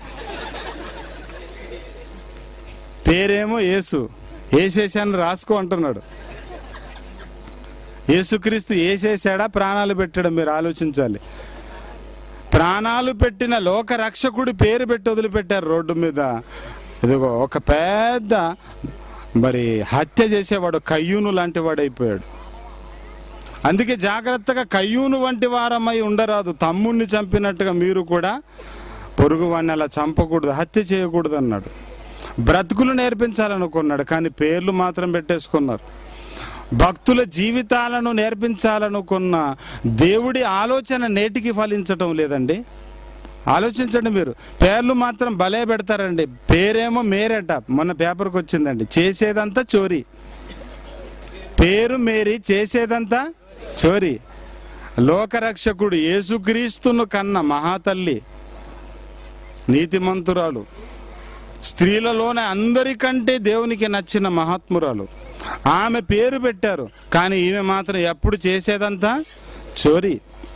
పేరేమో యేసు వేసేసాను రాసుకో అంటున్నాడు యేసుక్రీస్తు వేసేసాడా ప్రాణాలు పెట్టాడు మీరు ఆలోచించాలి ప్రాణాలు పెట్టిన లోక రక్షకుడి పేరు పెట్టి వదిలిపెట్టారు రోడ్డు మీద ఇదిగో ఒక పెద్ద మరి హత్య చేసేవాడు కయ్యూను లాంటి వాడు అయిపోయాడు అందుకే జాగ్రత్తగా కయ్యూను వంటి వారమై ఉండరాదు తమ్ముణ్ణి చంపినట్టుగా మీరు కూడా పొరుగు వాడిని అలా చంపకూడదు హత్య చేయకూడదు అన్నాడు బ్రతుకులు నేర్పించాలనుకున్నాడు కానీ పేర్లు మాత్రం పెట్టేసుకున్నారు భక్తుల జీవితాలను నేర్పించాలనుకున్న దేవుడి ఆలోచన నేటికి ఫలించటం లేదండి ఆలోచించండి మీరు పేర్లు మాత్రం భలే పెడతారండి పేరేమో మేరట మొన్న పేపర్కి వచ్చిందండి చేసేదంతా చోరీ పేరు మేరీ చేసేదంతా చోరీ లోకరక్షకుడు యేసుక్రీస్తును కన్న మహాతల్లి నీతిమంతురాలు స్త్రీలలోనే అందరికంటే దేవునికి నచ్చిన మహాత్మురాలు ఆమె పేరు పెట్టారు కానీ ఈమె మాత్రం ఎప్పుడు చేసేదంతా చోరీ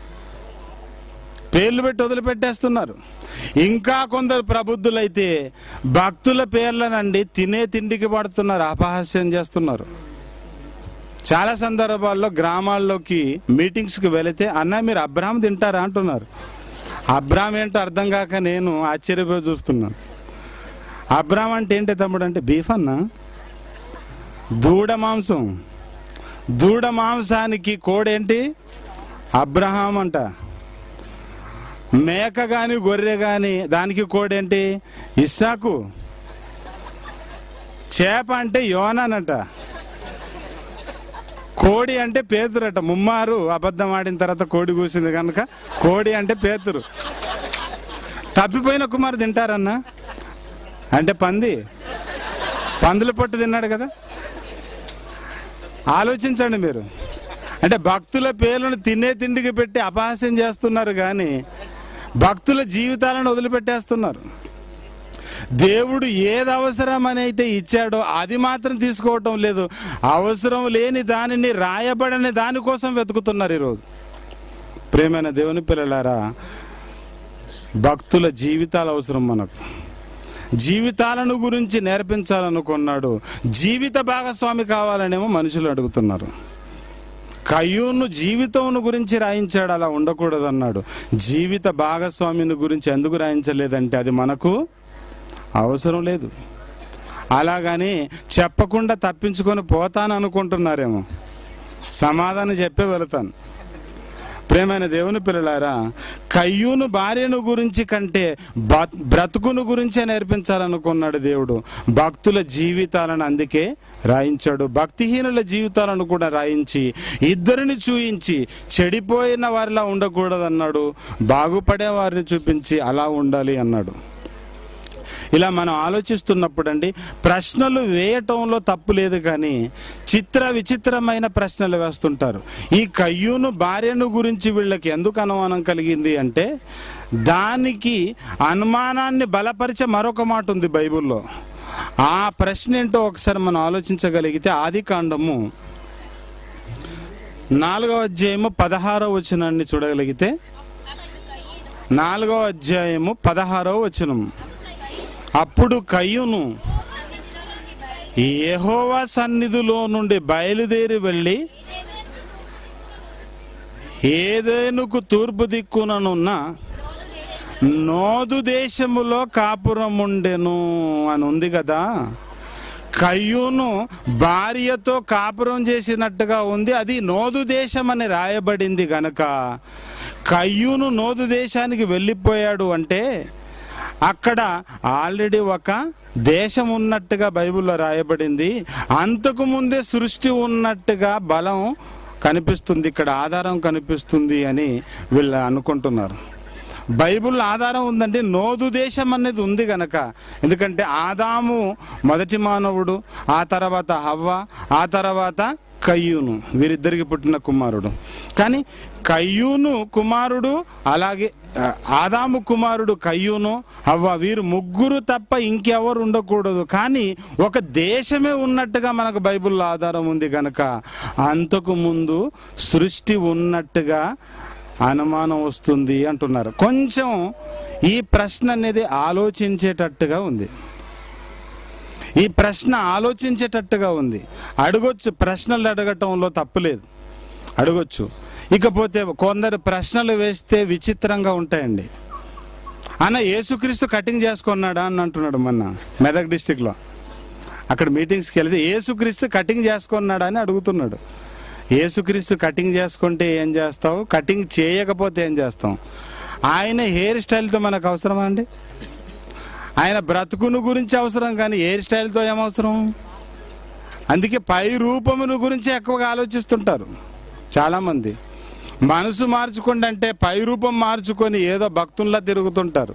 పేర్లు పెట్టి వదిలిపెట్టేస్తున్నారు ఇంకా కొందరు ప్రబుద్ధులైతే భక్తుల పేర్లనండి తినే తిండికి పడుతున్నారు అపహాస్యం చేస్తున్నారు చాలా సందర్భాల్లో గ్రామాల్లోకి మీటింగ్స్కి వెళితే అన్న మీరు అబ్రాహం తింటారా అంటున్నారు అబ్రాహం ఏంటో అర్థం కాక నేను ఆశ్చర్యపోయి చూస్తున్నాను అబ్రాహం అంటే ఏంటి తమ్ముడు అంటే బీఫ్ అన్నా దూడ మాంసం దూడ మాంసానికి కోడేంటి అబ్రహాం అంట మేక గాని గొర్రె గాని దానికి కోడేంటి ఇస్సాకు చేప అంటే యోనానంట కోడి అంటే పేతురట ముమ్మారు అబద్ధం ఆడిన తర్వాత కోడి కూసింది కనుక కోడి అంటే పేతురు తప్పిపోయిన కుమారు తింటారన్నా అంటే పంది పందుల పొట్టు తిన్నాడు కదా ఆలోచించండి మీరు అంటే భక్తుల పేర్లను తినే తిండికి పెట్టి అపహాస్యం చేస్తున్నారు కానీ భక్తుల జీవితాలను వదిలిపెట్టేస్తున్నారు దేవుడు ఏది అవసరమని అయితే ఇచ్చాడో అది మాత్రం తీసుకోవటం లేదు అవసరం లేని దానిని రాయబడని దానికోసం వెతుకుతున్నారు ఈరోజు ప్రేమైన దేవుని పిల్లలారా భక్తుల జీవితాలు అవసరం మనకు జీవితాలను గురించి నేర్పించాలనుకున్నాడు జీవిత భాగస్వామి కావాలనేమో మనుషులు అడుగుతున్నారు కయ్యూను జీవితం గురించి రాయించాడు అలా ఉండకూడదు అన్నాడు జీవిత భాగస్వామిని గురించి ఎందుకు రాయించలేదంటే అది మనకు అవసరం లేదు అలాగని చెప్పకుండా తప్పించుకొని పోతాను అనుకుంటున్నారేమో సమాధానం చెప్పే వెళతాను ప్రేమైన దేవుని పిల్లలారా కయ్యూను భార్యను గురించి కంటే బ- బ్రతుకును గురించే నేర్పించాలనుకున్నాడు దేవుడు భక్తుల జీవితాలను అందుకే రాయించాడు భక్తిహీనుల జీవితాలను కూడా రాయించి ఇద్దరిని చూయించి చెడిపోయిన వారిలా ఉండకూడదన్నాడు బాగుపడే వారిని చూపించి అలా ఉండాలి అన్నాడు ఇలా మనం ఆలోచిస్తున్నప్పుడు అండి ప్రశ్నలు వేయటంలో తప్పు లేదు కానీ చిత్ర విచిత్రమైన ప్రశ్నలు వేస్తుంటారు ఈ కయ్యూను భార్యను గురించి వీళ్ళకి ఎందుకు అనుమానం కలిగింది అంటే దానికి అనుమానాన్ని బలపరిచే మరొక మాట ఉంది బైబిల్లో ఆ ప్రశ్న ఏంటో ఒకసారి మనం ఆలోచించగలిగితే ఆది కాండము నాలుగవ అధ్యాయము పదహారవ వచనాన్ని చూడగలిగితే నాలుగవ అధ్యాయము పదహారవ వచనం అప్పుడు కయ్యూను యెహోవా సన్నిధిలో నుండి బయలుదేరి వెళ్ళి ఏదేనుకు తూర్పు దిక్కుననున్న నోదు దేశములో కాపురం ఉండెను అని ఉంది కదా కయ్యూను భార్యతో కాపురం చేసినట్టుగా ఉంది అది నోదు దేశం అని రాయబడింది గనక కయ్యూను నోదు దేశానికి వెళ్ళిపోయాడు అంటే అక్కడ ఆల్రెడీ ఒక దేశం ఉన్నట్టుగా బైబిల్లో రాయబడింది అంతకు ముందే సృష్టి ఉన్నట్టుగా బలం కనిపిస్తుంది ఇక్కడ ఆధారం కనిపిస్తుంది అని వీళ్ళు అనుకుంటున్నారు బైబిల్ ఆధారం ఉందండి నోదు దేశం అనేది ఉంది గనక ఎందుకంటే ఆదాము మొదటి మానవుడు ఆ తర్వాత హవ్వ ఆ తర్వాత కయ్యూను వీరిద్దరికి పుట్టిన కుమారుడు కానీ కయ్యూను కుమారుడు అలాగే ఆ, ఆదాము కుమారుడు కయ్యూను హవ్వ వీరు ముగ్గురు తప్ప ఇంకెవరు ఉండకూడదు కానీ ఒక దేశమే ఉన్నట్టుగా మనకు బైబిల్లో ఆధారం ఉంది గనక అంతకు ముందు సృష్టి ఉన్నట్టుగా అనుమానం వస్తుంది అంటున్నారు కొంచెం ఈ ప్రశ్న అనేది ఆలోచించేటట్టుగా ఉంది ఈ ప్రశ్న ఆలోచించేటట్టుగా ఉంది అడగొచ్చు ప్రశ్నలు అడగటంలో తప్పులేదు అడగొచ్చు ఇకపోతే కొందరు ప్రశ్నలు వేస్తే విచిత్రంగా ఉంటాయండి అన్న యేసుక్రీస్తు కటింగ్ చేసుకున్నాడా అని అంటున్నాడు మొన్న మెదక్ డిస్టిక్లో అక్కడ మీటింగ్స్కి వెళ్తే యేసుక్రీస్తు కటింగ్ చేసుకున్నాడా అని అడుగుతున్నాడు యేసుక్రీస్తు కటింగ్ చేసుకుంటే ఏం చేస్తావు కటింగ్ చేయకపోతే ఏం చేస్తాం ఆయన హెయిర్ స్టైల్తో మనకు అవసరమా అండి ఆయన బ్రతుకును గురించి అవసరం కానీ హెయిర్ స్టైల్తో ఏమవసరం అందుకే పై రూపమును గురించి ఎక్కువగా ఆలోచిస్తుంటారు చాలామంది మనసు మార్చుకోండి అంటే పై రూపం మార్చుకొని ఏదో భక్తుల్లా తిరుగుతుంటారు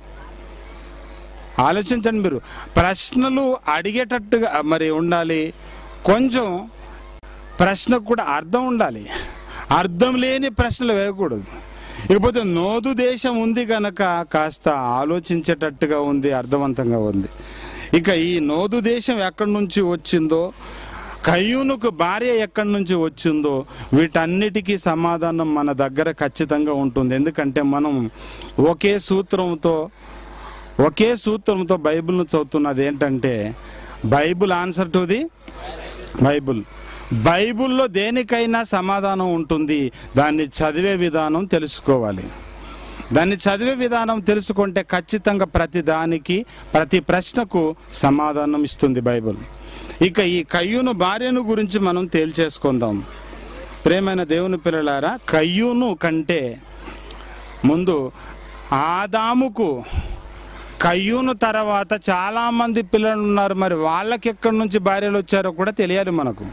ఆలోచించండి మీరు ప్రశ్నలు అడిగేటట్టుగా మరి ఉండాలి కొంచెం ప్రశ్నకు కూడా అర్థం ఉండాలి అర్థం లేని ప్రశ్నలు వేయకూడదు ఇకపోతే నోదు దేశం ఉంది కనుక కాస్త ఆలోచించేటట్టుగా ఉంది అర్థవంతంగా ఉంది ఇక ఈ నోదు దేశం ఎక్కడి నుంచి వచ్చిందో కయ్యూనుకు భార్య ఎక్కడి నుంచి వచ్చిందో వీటన్నిటికీ సమాధానం మన దగ్గర ఖచ్చితంగా ఉంటుంది ఎందుకంటే మనం ఒకే సూత్రంతో ఒకే సూత్రంతో బైబిల్ను చదువుతున్నది ఏంటంటే Bible answer to the Bible బైబిల్లో దేనికైనా సమాధానం ఉంటుంది దాన్ని చదివే విధానం తెలుసుకోవాలి దాన్ని చదివే విధానం తెలుసుకుంటే ఖచ్చితంగా ప్రతి దానికి ప్రతి ప్రశ్నకు సమాధానం ఇస్తుంది బైబిల్ ఇక ఈ కయ్యూను భార్యను గురించి మనం తేల్చేసుకుందాం ప్రేమైన దేవుని పిల్లలారా కయ్యూను కంటే ముందు ఆదాముకు కయ్యూను తర్వాత చాలా మంది పిల్లలు ఉన్నారు మరి వాళ్ళకి ఎక్కడి నుంచి భార్యలు వచ్చారో కూడా తెలియాలి మనకు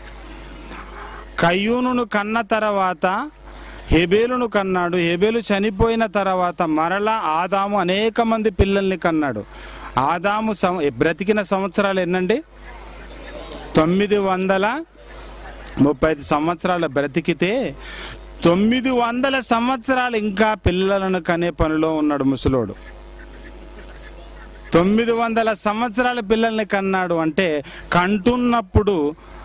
కయ్యూనును కన్న తర్వాత హెబేలును కన్నాడు హెబేలు చనిపోయిన తర్వాత మరలా ఆదాము అనేక మంది పిల్లల్ని కన్నాడు ఆదాము సం బ్రతికిన సంవత్సరాలు ఎన్నండి తొమ్మిది వందల ముప్పై ఐదు సంవత్సరాలు బ్రతికితే తొమ్మిది వందల సంవత్సరాలు ఇంకా పిల్లలను కనే పనిలో ఉన్నాడు ముసలోడు తొమ్మిది వందల సంవత్సరాల పిల్లల్ని కన్నాడు అంటే కంటున్నప్పుడు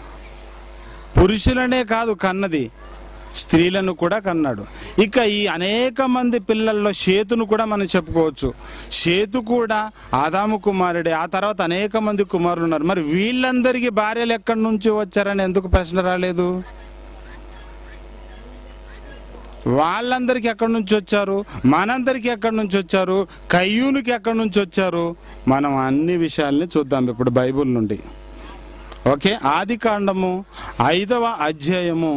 పురుషులనే కాదు కన్నది స్త్రీలను కూడా కన్నాడు ఇక ఈ అనేక మంది పిల్లల్లో షేతును కూడా మనం చెప్పుకోవచ్చు షేతు కూడా ఆదాము కుమారుడే ఆ తర్వాత అనేక మంది కుమారులు ఉన్నారు మరి వీళ్ళందరికీ భార్యలు ఎక్కడి నుంచి వచ్చారని ఎందుకు ప్రశ్న రాలేదు వాళ్ళందరికీ ఎక్కడి నుంచి వచ్చారు మనందరికీ ఎక్కడి నుంచి వచ్చారు కయ్యూనికి ఎక్కడి నుంచి వచ్చారు మనం అన్ని విషయాల్ని చూద్దాం ఇప్పుడు బైబిల్ నుండి ఓకే ఆది కాండము ఐదవ అధ్యాయము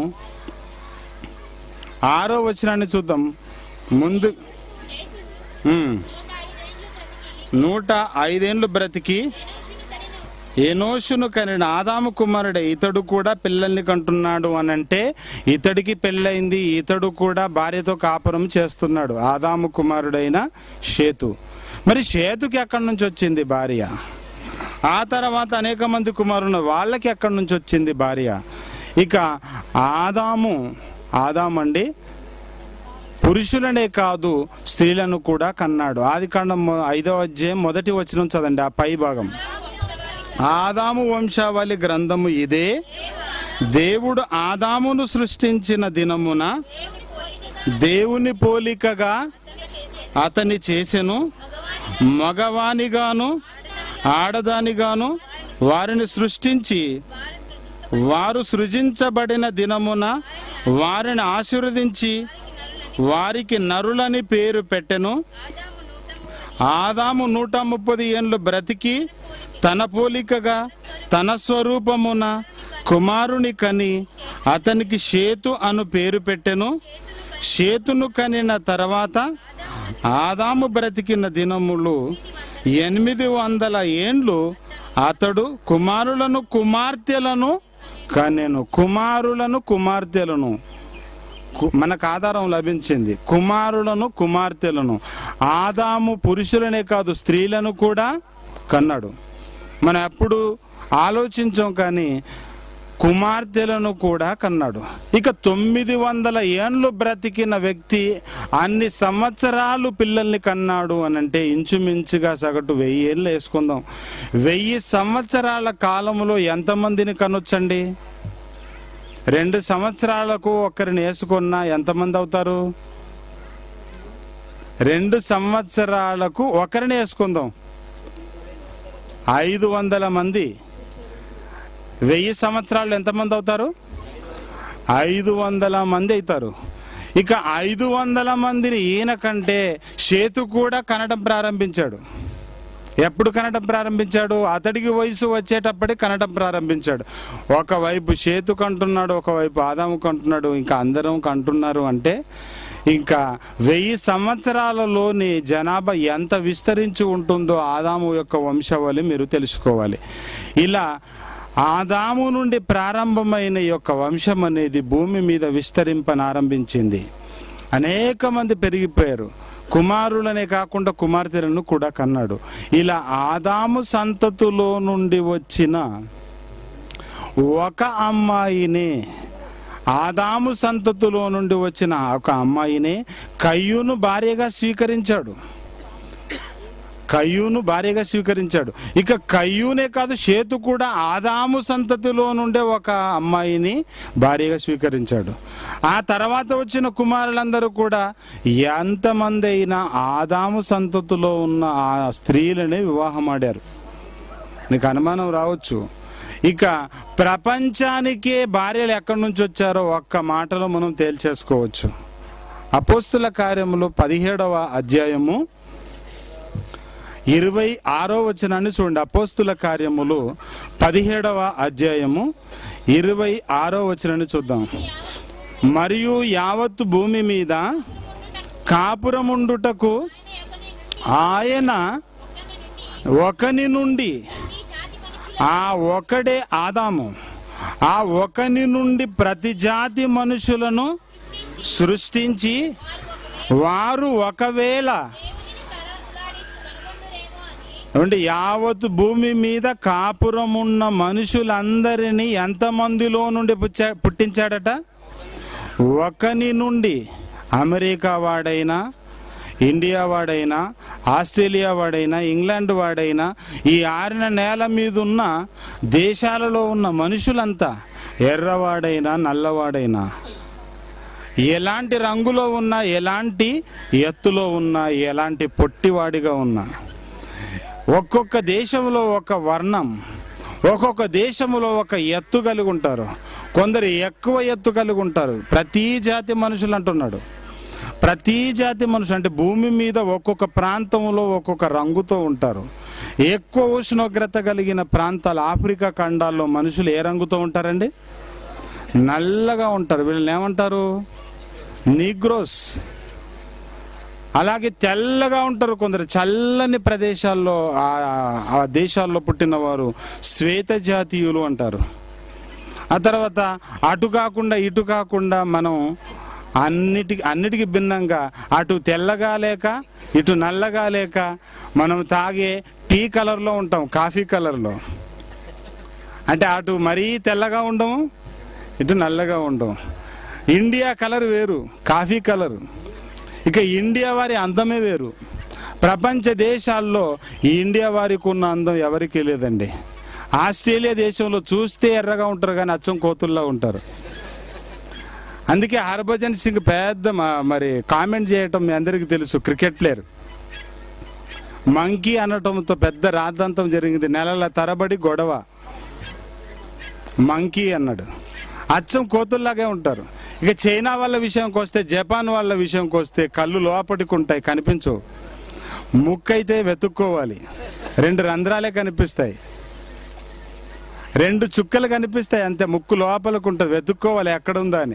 ఆరో వచనాన్ని చూద్దాం ముందు ఉమ్. నూట ఐదేండ్లు బ్రతికి ఎనోషును కనిన ఆదాము కుమారుడే ఇతడు కూడా పిల్లల్ని కంటున్నాడు అని అంటే ఇతడికి పెళ్ళైంది ఇతడు కూడా భార్యతో కాపురం చేస్తున్నాడు ఆదాము కుమారుడైన షేతు మరి షేతుకి ఎక్కడి నుంచి వచ్చింది భార్య ఆ తర్వాత అనేక మంది కుమారులు వాళ్ళకి ఎక్కడి నుంచి వచ్చింది భార్య ఇక ఆదాము ఆదామండి పురుషులనే కాదు స్త్రీలను కూడా కన్నాడు ఆది కాండం ఐదవ అధ్యాయం మొదటి వచనం చదండి ఆ పై భాగం ఆదాము వంశావళి గ్రంథము ఇదే దేవుడు ఆదామును సృష్టించిన దినమున దేవుని పోలికగా అతని చేసెను మగవానిగాను ఆడదానిగాను వారిని సృష్టించి వారు సృజించబడిన దినమున వారిని ఆశీర్వదించి వారికి నరులని పేరు పెట్టెను ఆదాము నూట ముప్పది ఏండ్లు బ్రతికి తన పోలికగా తన స్వరూపమున కుమారుని కని అతనికి షేతు అను పేరు పెట్టెను షేతును కనిన తర్వాత ఆదాము బ్రతికిన దినములు ఎనిమిది వందల ఏండ్లు అతడు కుమారులను కుమార్తెలను కనెను కుమారులను కుమార్తెలను కు- మనకు ఆధారం లభించింది కుమారులను కుమార్తెలను ఆదాము పురుషులనే కాదు స్త్రీలను కూడా కన్నాడు మనం ఎప్పుడు ఆలోచించాం కానీ కుమార్తెలను కూడా కన్నాడు ఇక తొమ్మిది వందల ఏండ్లు బ్రతికిన వ్యక్తి అన్ని సంవత్సరాలు పిల్లల్ని కన్నాడు అని అంటే ఇంచుమించుగా సగటు వెయ్యి ఏళ్ళు వేసుకుందాం వెయ్యి సంవత్సరాల కాలంలో ఎంతమందిని కనొచ్చండి రెండు సంవత్సరాలకు ఒకరిని వేసుకున్నా ఎంతమంది అవుతారు రెండు సంవత్సరాలకు ఒకరిని వేసుకుందాం ఐదు వందల మంది వెయ్యి సంవత్సరాలు ఎంతమంది అవుతారు ఐదు వందల మంది అవుతారు ఇక ఐదు వందల మందిని ఈయన కంటే సేతు కూడా కనడం ప్రారంభించాడు ఎప్పుడు కనడం ప్రారంభించాడు అతడికి వయసు వచ్చేటప్పటికి కనడం ప్రారంభించాడు ఒకవైపు సేతు కంటున్నాడు ఒకవైపు ఆదాము కంటున్నాడు ఇంకా అందరం కంటున్నారు అంటే ఇంకా వెయ్యి సంవత్సరాలలోని జనాభా ఎంత విస్తరించి ఉంటుందో ఆదాము యొక్క వంశవళి మీరు తెలుసుకోవాలి ఇలా ఆదాము నుండి ప్రారంభమైన ఈ యొక్క వంశం అనేది భూమి మీద విస్తరింపనారంభించింది అనేక మంది పెరిగిపోయారు కుమారులనే కాకుండా కుమార్తెలను కూడా కన్నాడు ఇలా ఆదాము సంతతిలో నుండి వచ్చిన ఒక అమ్మాయిని ఆదాము సంతతిలో నుండి వచ్చిన ఒక అమ్మాయిని కయ్యూను భార్యగా స్వీకరించాడు కయ్యూను భార్యగా స్వీకరించాడు ఇక కయ్యూనే కాదు షేతు కూడా ఆదాము సంతతిలో నుండే ఒక అమ్మాయిని భార్యగా స్వీకరించాడు ఆ తర్వాత వచ్చిన కుమారులందరూ కూడా ఎంతమంది అయినా ఆదాము సంతతిలో ఉన్న ఆ స్త్రీలని వివాహం ఆడారు నీకు అనుమానం రావచ్చు ఇక ప్రపంచానికే భార్యలు ఎక్కడి నుంచి వచ్చారో ఒక్క మాటలో మనం తేల్చేసుకోవచ్చు అపోస్తుల కార్యములు పదిహేడవ అధ్యాయము ఇరవై ఆరో వచనాన్ని చూడండి అపోస్తుల కార్యములు పదిహేడవ అధ్యాయము ఇరవై ఆరో వచనాన్ని చూద్దాం మరియు యావత్తు భూమి మీద కాపురముండుటకు ఆయన ఒకని నుండి ఆ ఒకడే ఆదాము ఆ ఒకని నుండి ప్రతి జాతి మనుషులను సృష్టించి వారు ఒకవేళ ఏమంటే యావత్ భూమి మీద కాపురం ఉన్న మనుషులందరినీ ఎంతమందిలో నుండి పుచ్చా- పుట్టించాడట ఒకని నుండి అమెరికా వాడైనా ఇండియా వాడైనా ఆస్ట్రేలియా వాడైనా ఇంగ్లాండ్ వాడైనా ఈ ఆరిన నేల మీద ఉన్న దేశాలలో ఉన్న మనుషులంతా ఎర్రవాడైనా నల్లవాడైనా ఎలాంటి రంగులో ఉన్నా ఎలాంటి ఎత్తులో ఉన్నా ఎలాంటి పొట్టివాడిగా ఉన్నా ఒక్కొక్క దేశంలో ఒక వర్ణం ఒక్కొక్క దేశంలో ఒక ఎత్తు కలిగి ఉంటారు కొందరు ఎక్కువ ఎత్తు కలిగి ఉంటారు ప్రతి జాతి మనుషులు అంటున్నాడు ప్రతి జాతి మనుషులు అంటే భూమి మీద ఒక్కొక్క ప్రాంతంలో ఒక్కొక్క రంగుతో ఉంటారు ఎక్కువ ఉష్ణోగ్రత కలిగిన ప్రాంతాలు ఆఫ్రికా ఖండాల్లో మనుషులు ఏ రంగుతో ఉంటారండి నల్లగా ఉంటారు వీళ్ళని ఏమంటారు నీగ్రోస్ అలాగే తెల్లగా ఉంటారు కొందరు చల్లని ప్రదేశాల్లో ఆ- ఆ దేశాల్లో పుట్టిన వారు శ్వేత జాతీయులు అంటారు ఆ తర్వాత అటు కాకుండా ఇటు కాకుండా మనం అన్నిటికి అన్నిటికి భిన్నంగా అటు తెల్లగా లేక ఇటు నల్లగా లేక మనం తాగే టీ కలర్లో ఉంటాం కాఫీ కలర్లో అంటే అటు మరీ తెల్లగా ఉండము ఇటు నల్లగా ఉండము ఇండియా కలర్ వేరు కాఫీ కలర్ ఇక ఇండియా వారి అందమే వేరు ప్రపంచ దేశాల్లో ఈ ఇండియా వారికి ఉన్న అందం ఎవరికీ లేదండి ఆస్ట్రేలియా దేశంలో చూస్తే ఎర్రగా ఉంటారు కానీ అచ్చం కోతుల్లా ఉంటారు అందుకే హర్భజన్ సింగ్ పెద్ద మ- మరి కామెంట్ చేయటం మీ అందరికీ తెలుసు క్రికెట్ ప్లేయర్ మంకీ అనటంతో పెద్ద రాద్ధాంతం జరిగింది నెలల తరబడి గొడవ మంకీ అన్నాడు అచ్చం కోతుల్లాగే ఉంటారు ఇక చైనా వాళ్ళ విషయంకి వస్తే జపాన్ వాళ్ళ విషయంకి వస్తే కళ్ళు లోపటికి ఉంటాయి కనిపించవు ముక్కు అయితే వెతుక్కోవాలి రెండు రంధ్రాలే కనిపిస్తాయి రెండు చుక్కలు కనిపిస్తాయి అంతే ముక్కు లోపలికి ఉంటుంది వెతుక్కోవాలి ఎక్కడుందా అని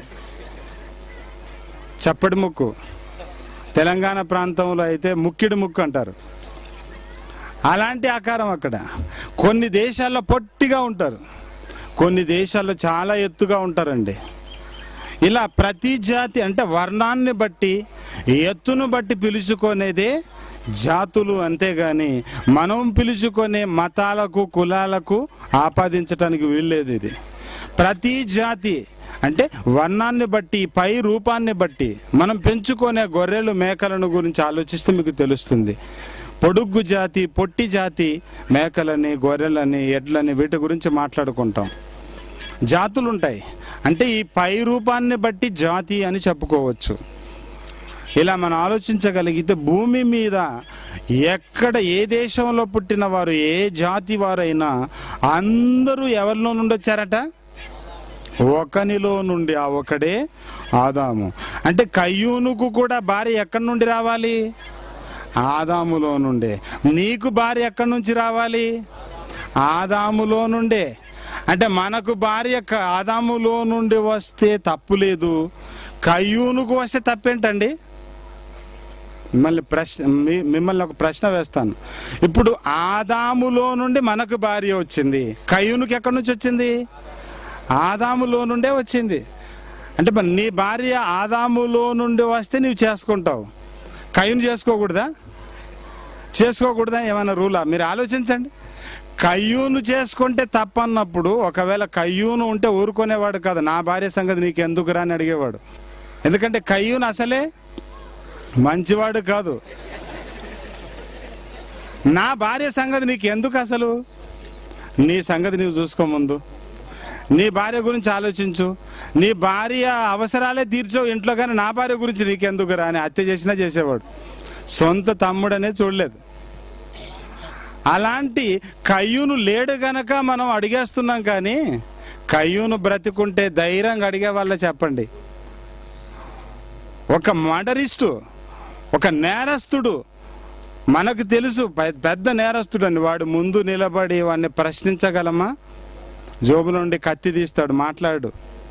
చప్పటి ముక్కు తెలంగాణ ప్రాంతంలో అయితే ముక్కిడి ముక్కు అంటారు అలాంటి ఆకారం అక్కడ కొన్ని దేశాల్లో పొట్టిగా ఉంటారు కొన్ని దేశాల్లో చాలా ఎత్తుగా ఉంటారండి ఇలా ప్రతి జాతి అంటే వర్ణాన్ని బట్టి ఎత్తును బట్టి పిలుచుకునేదే జాతులు అంతేగాని మనం పిలుచుకునే మతాలకు కులాలకు ఆపాదించడానికి వీల్లేదు ఇది ప్రతి జాతి అంటే వర్ణాన్ని బట్టి పై రూపాన్ని బట్టి మనం పెంచుకునే గొర్రెలు మేకలను గురించి ఆలోచిస్తే మీకు తెలుస్తుంది పొడుగ్గు జాతి పొట్టి జాతి మేకలని గొర్రెలని ఎడ్లని వీటి గురించి మాట్లాడుకుంటాం జాతులు ఉంటాయి అంటే ఈ పై రూపాన్ని బట్టి జాతి అని చెప్పుకోవచ్చు ఇలా మనం ఆలోచించగలిగితే భూమి మీద ఎక్కడ ఏ దేశంలో పుట్టిన వారు ఏ జాతి వారైనా అందరూ ఎవరిలో నుండి వచ్చారట ఒకనిలో నుండి ఆ ఒకడే ఆదాము అంటే కయ్యూనుకు కూడా భార్య ఎక్కడి నుండి రావాలి ఆదాములో నుండే నీకు భార్య ఎక్కడి నుంచి రావాలి ఆదాములో నుండే అంటే మనకు భార్య క- ఆదాములో నుండి వస్తే తప్పు లేదు కయ్యూనుకు వస్తే తప్పేంటండి మిమ్మల్ని ప్రశ్న మీ- మిమ్మల్ని ఒక ప్రశ్న వేస్తాను ఇప్పుడు ఆదాములో నుండి మనకు భార్య వచ్చింది కయ్యూనుకి ఎక్కడి నుంచి వచ్చింది ఆదాములో నుండే వచ్చింది అంటే మరి నీ భార్య ఆదాములో నుండి వస్తే నీవు చేసుకుంటావు కయ్యూను చేసుకోకూడదా చేసుకోకూడదా ఏమైనా రూలా మీరు ఆలోచించండి కయ్యూను చేసుకుంటే తప్పన్నప్పుడు ఒకవేళ కయ్యూను ఉంటే ఊరుకునేవాడు కాదు నా భార్య సంగతి నీకు ఎందుకురా అని అడిగేవాడు ఎందుకంటే కయ్యూను అసలే మంచివాడు కాదు నా భార్య సంగతి నీకు ఎందుకు అసలు నీ సంగతి నీవు చూసుకో ముందు నీ భార్య గురించి ఆలోచించు నీ భార్య అవసరాలే తీర్చవు ఇంట్లో కానీ నా భార్య గురించి నీకెందుకు రా అని హత్య చేసినా చేసేవాడు సొంత తమ్ముడనే చూడలేదు అలాంటి కయ్యూను లేడు గనక మనం అడిగేస్తున్నాం కానీ కయ్యూను బ్రతికుంటే ధైర్యంగా అడిగే వాళ్ళ చెప్పండి ఒక మడరిస్టు ఒక నేరస్తుడు మనకు తెలుసు పె- పెద్ద నేరస్తుడు అని వాడు ముందు నిలబడి వాడిని ప్రశ్నించగలమా జోబు నుండి కత్తి తీస్తాడు మాట్లాడు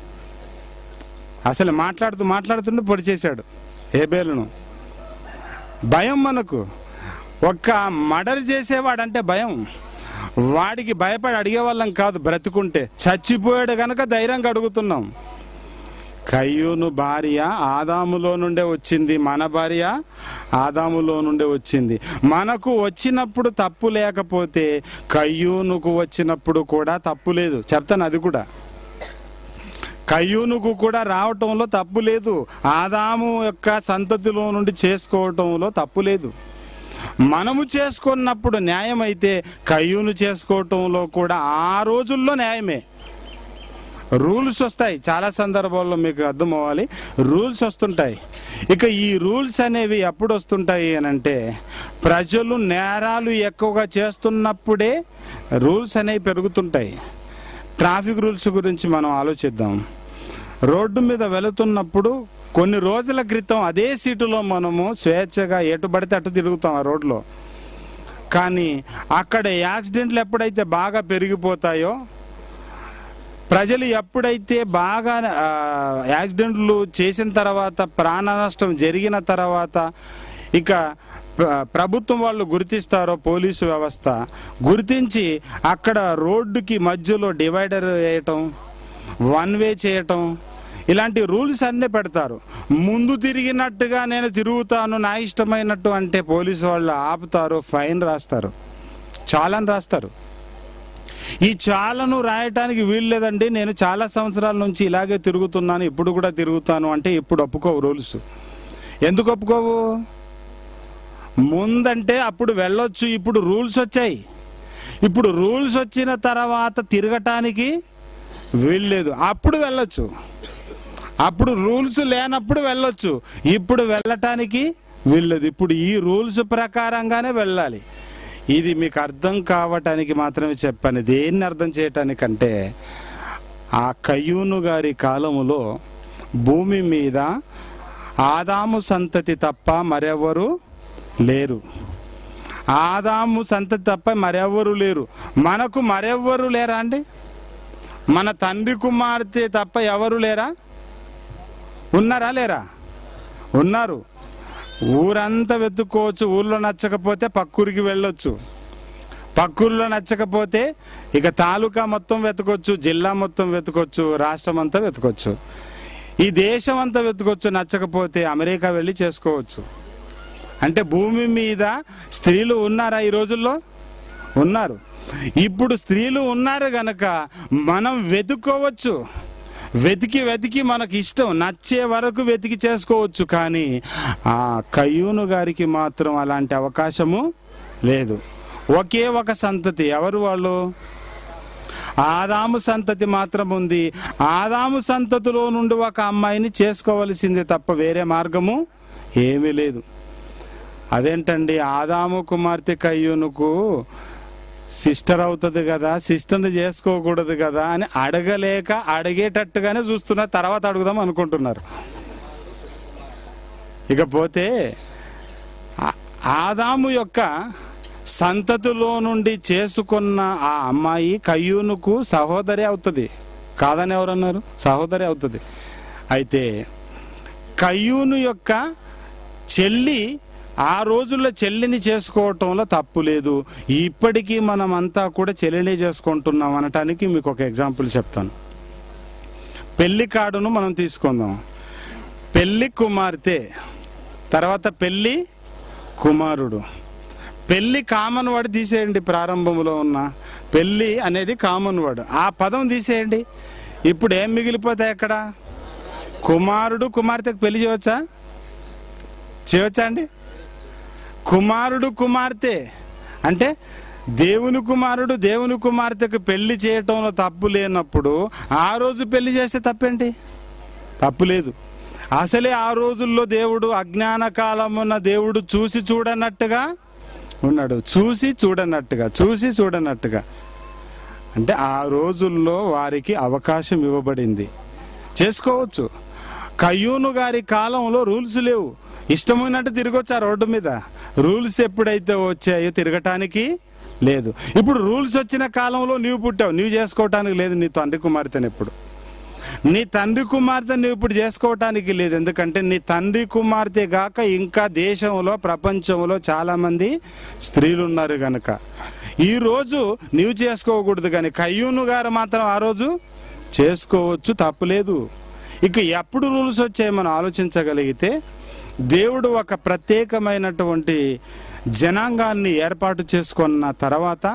అసలు మాట్లాడుతూ మాట్లాడుతుంటే పొడి చేశాడు ఏబేలును భయం మనకు ఒక్క మర్డర్ చేసేవాడంటే భయం వాడికి భయపడి అడిగేవాళ్ళం కాదు బ్రతుకుంటే చచ్చిపోయాడు గనక ధైర్యంగా అడుగుతున్నాం కయ్యూను భార్య ఆదాములో నుండే వచ్చింది మన భార్య ఆదాములో నుండే వచ్చింది మనకు వచ్చినప్పుడు తప్పు లేకపోతే కయ్యూనుకు వచ్చినప్పుడు కూడా తప్పు లేదు చెప్తాను అది కూడా కయ్యూనుకు కూడా రావటంలో తప్పు లేదు ఆదాము యొక్క సంతతిలో నుండి చేసుకోవటంలో తప్పు లేదు మనము చేసుకున్నప్పుడు న్యాయం అయితే కయ్యూను చేసుకోవటంలో కూడా ఆ రోజుల్లో న్యాయమే రూల్స్ వస్తాయి చాలా సందర్భాల్లో మీకు అర్థం అవ్వాలి రూల్స్ వస్తుంటాయి ఇక ఈ రూల్స్ అనేవి ఎప్పుడు వస్తుంటాయి అని అంటే ప్రజలు నేరాలు ఎక్కువగా చేస్తున్నప్పుడే రూల్స్ అనేవి పెరుగుతుంటాయి ట్రాఫిక్ రూల్స్ గురించి మనం ఆలోచిద్దాం రోడ్డు మీద వెళుతున్నప్పుడు కొన్ని రోజుల క్రితం అదే సీటులో మనము స్వేచ్ఛగా ఎటు పడితే అటు తిరుగుతాం ఆ రోడ్లో కానీ అక్కడ యాక్సిడెంట్లు ఎప్పుడైతే బాగా పెరిగిపోతాయో ప్రజలు ఎప్పుడైతే బాగా ఆ, యాక్సిడెంట్లు చేసిన తర్వాత ప్రాణ నష్టం జరిగిన తర్వాత ఇక ప్ర- ప్రభుత్వం వాళ్ళు గుర్తిస్తారో పోలీసు వ్యవస్థ గుర్తించి అక్కడ రోడ్డుకి మధ్యలో డివైడర్ వేయటం వన్ వే చేయటం ఇలాంటి రూల్స్ అన్నీ పెడతారు ముందు తిరిగినట్టుగా నేను తిరుగుతాను నా ఇష్టమైనట్టు అంటే పోలీసు వాళ్ళు ఆపుతారు ఫైన్ రాస్తారు చాలని రాస్తారు ఈ చాలను రాయటానికి వీలు లేదండి నేను చాలా సంవత్సరాల నుంచి ఇలాగే తిరుగుతున్నాను ఇప్పుడు కూడా తిరుగుతాను అంటే ఇప్పుడు ఒప్పుకోవు రూల్స్ ఎందుకు ఒప్పుకోవు ముందంటే అప్పుడు వెళ్ళొచ్చు ఇప్పుడు రూల్స్ వచ్చాయి ఇప్పుడు రూల్స్ వచ్చిన తర్వాత తిరగటానికి వీల్లేదు అప్పుడు వెళ్ళొచ్చు అప్పుడు రూల్స్ లేనప్పుడు వెళ్ళొచ్చు ఇప్పుడు వెళ్ళటానికి వీల్లేదు ఇప్పుడు ఈ రూల్స్ ప్రకారంగానే వెళ్ళాలి ఇది మీకు అర్థం కావటానికి మాత్రమే చెప్పాను దేన్ని అర్థం చేయటానికంటే ఆ కయ్యూను గారి కాలములో భూమి మీద ఆదాము సంతతి తప్ప మరెవరు లేరు ఆదాము సంతతి తప్ప మరెవరు లేరు మనకు మరెవ్వరు లేరా అండి మన తండ్రి కుమార్తె తప్ప ఎవరు లేరా ఉన్నారా లేరా ఉన్నారు ఊరంతా వెతుక్కోవచ్చు ఊర్లో నచ్చకపోతే పక్కూరికి వెళ్ళొచ్చు పక్కూర్లో నచ్చకపోతే ఇక తాలూకా మొత్తం వెతకొచ్చు జిల్లా మొత్తం వెతకొచ్చు రాష్ట్రం అంతా వెతకొచ్చు ఈ దేశం అంతా వెతకొచ్చు నచ్చకపోతే అమెరికా వెళ్ళి చేసుకోవచ్చు అంటే భూమి మీద స్త్రీలు ఉన్నారా ఈ రోజుల్లో ఉన్నారు ఇప్పుడు స్త్రీలు ఉన్నారు గనక మనం వెతుక్కోవచ్చు వెతికి వెతికి మనకు ఇష్టం నచ్చే వరకు వెతికి చేసుకోవచ్చు కానీ ఆ కయ్యూను గారికి మాత్రం అలాంటి అవకాశము లేదు ఒకే ఒక సంతతి ఎవరు వాళ్ళు ఆదాము సంతతి మాత్రం ఉంది ఆదాము సంతతిలో నుండి ఒక అమ్మాయిని చేసుకోవలసిందే తప్ప వేరే మార్గము ఏమీ లేదు అదేంటండి ఆదాము కుమార్తె కయ్యూనుకు సిస్టర్ అవుతుంది కదా సిస్టర్ని చేసుకోకూడదు కదా అని అడగలేక అడిగేటట్టుగానే చూస్తున్నారు తర్వాత అడుగుదాం అనుకుంటున్నారు ఇకపోతే ఆ- ఆదాము యొక్క సంతతిలో నుండి చేసుకున్న ఆ అమ్మాయి కయ్యూనుకు సహోదరి అవుతుంది కాదని ఎవరన్నారు సహోదరి అవుతుంది అయితే కయ్యూను యొక్క చెల్లి ఆ రోజుల్లో చెల్లిని చేసుకోవటంలో తప్పు లేదు ఇప్పటికీ మనం అంతా కూడా చెల్లినే చేసుకుంటున్నాం అనటానికి మీకు ఒక ఎగ్జాంపుల్ చెప్తాను పెళ్లి కార్డును మనం తీసుకుందాం పెళ్లి కుమార్తె తర్వాత పెళ్లి కుమారుడు పెళ్లి కామన్ వర్డ్ తీసేయండి ప్రారంభంలో ఉన్న పెళ్లి అనేది కామన్ వర్డ్ ఆ పదం తీసేయండి ఇప్పుడు ఏం మిగిలిపోతాయి అక్కడ కుమారుడు కుమార్తెకు పెళ్లి చేయవచ్చా చేయవచ్చా అండి కుమారుడు కుమార్తె అంటే దేవుని కుమారుడు దేవుని కుమార్తెకు పెళ్లి చేయటంలో తప్పు లేనప్పుడు ఆ రోజు పెళ్లి చేస్తే తప్పేంటి తప్పు లేదు అసలే ఆ రోజుల్లో దేవుడు అజ్ఞాన కాలమున్న దేవుడు చూసి చూడనట్టుగా ఉన్నాడు చూసి చూడనట్టుగా చూసి చూడనట్టుగా అంటే ఆ రోజుల్లో వారికి అవకాశం ఇవ్వబడింది చేసుకోవచ్చు కయ్యూను గారి కాలంలో రూల్స్ లేవు ఇష్టమైనట్టు తిరగొచ్చు ఆ రోడ్డు మీద రూల్స్ ఎప్పుడైతే వచ్చాయో తిరగటానికి లేదు ఇప్పుడు రూల్స్ వచ్చిన కాలంలో నీవు పుట్టావు నీవు చేసుకోవటానికి లేదు నీ తండ్రి కుమార్తెను ఎప్పుడు నీ తండ్రి కుమార్తె నువ్వు ఇప్పుడు చేసుకోవటానికి లేదు ఎందుకంటే నీ తండ్రి కుమార్తె గాక ఇంకా దేశంలో ప్రపంచంలో చాలా మంది స్త్రీలు ఉన్నారు గనక ఈ రోజు నీవు చేసుకోకూడదు కానీ కయ్యూను గారు మాత్రం ఆ రోజు చేసుకోవచ్చు తప్పులేదు ఇక ఎప్పుడు రూల్స్ వచ్చాయి మనం ఆలోచించగలిగితే దేవుడు ఒక ప్రత్యేకమైనటువంటి జనాంగాన్ని ఏర్పాటు చేసుకున్న తర్వాత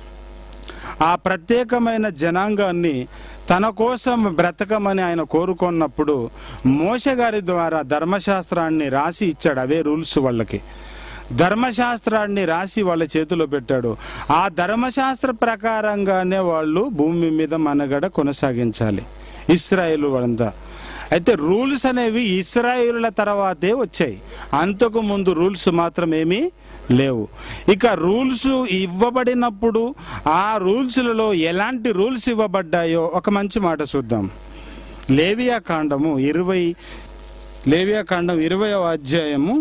ఆ ప్రత్యేకమైన జనాంగాన్ని తన కోసం బ్రతకమని ఆయన కోరుకున్నప్పుడు మోష గారి ద్వారా ధర్మశాస్త్రాన్ని రాసి ఇచ్చాడు అవే రూల్స్ వాళ్ళకి ధర్మశాస్త్రాన్ని రాసి వాళ్ళ చేతిలో పెట్టాడు ఆ ధర్మశాస్త్ర ప్రకారంగానే వాళ్ళు భూమి మీద మనగడ కొనసాగించాలి ఇస్రాయేల్ వాళ్ళంతా అయితే రూల్స్ అనేవి ఇస్రాయేలుల తర్వాతే వచ్చాయి అంతకు ముందు రూల్స్ మాత్రం ఏమీ లేవు ఇక రూల్స్ ఇవ్వబడినప్పుడు ఆ రూల్స్లలో ఎలాంటి రూల్స్ ఇవ్వబడ్డాయో ఒక మంచి మాట చూద్దాం లేవియా కాండము ఇరవై లేవియా కాండం ఇరవయవ అధ్యాయము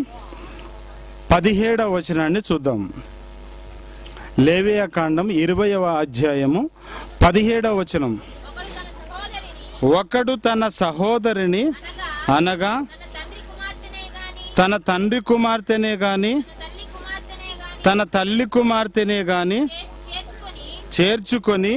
పదిహేడవ వచనాన్ని చూద్దాం లేవియా కాండం ఇరవయవ అధ్యాయము పదిహేడవ వచనం ఒకడు తన సహోదరిని ఒకడు తన సహోదరిని అనగా అనగా తన తండ్రి కుమార్తెనే గాని తన తండ్రి కుమార్తెనే గాని తన తల్లి కుమార్తెనే గాని తన తల్లి కుమార్తెనే గాని చే- చేర్చుకొని చేర్చుకొని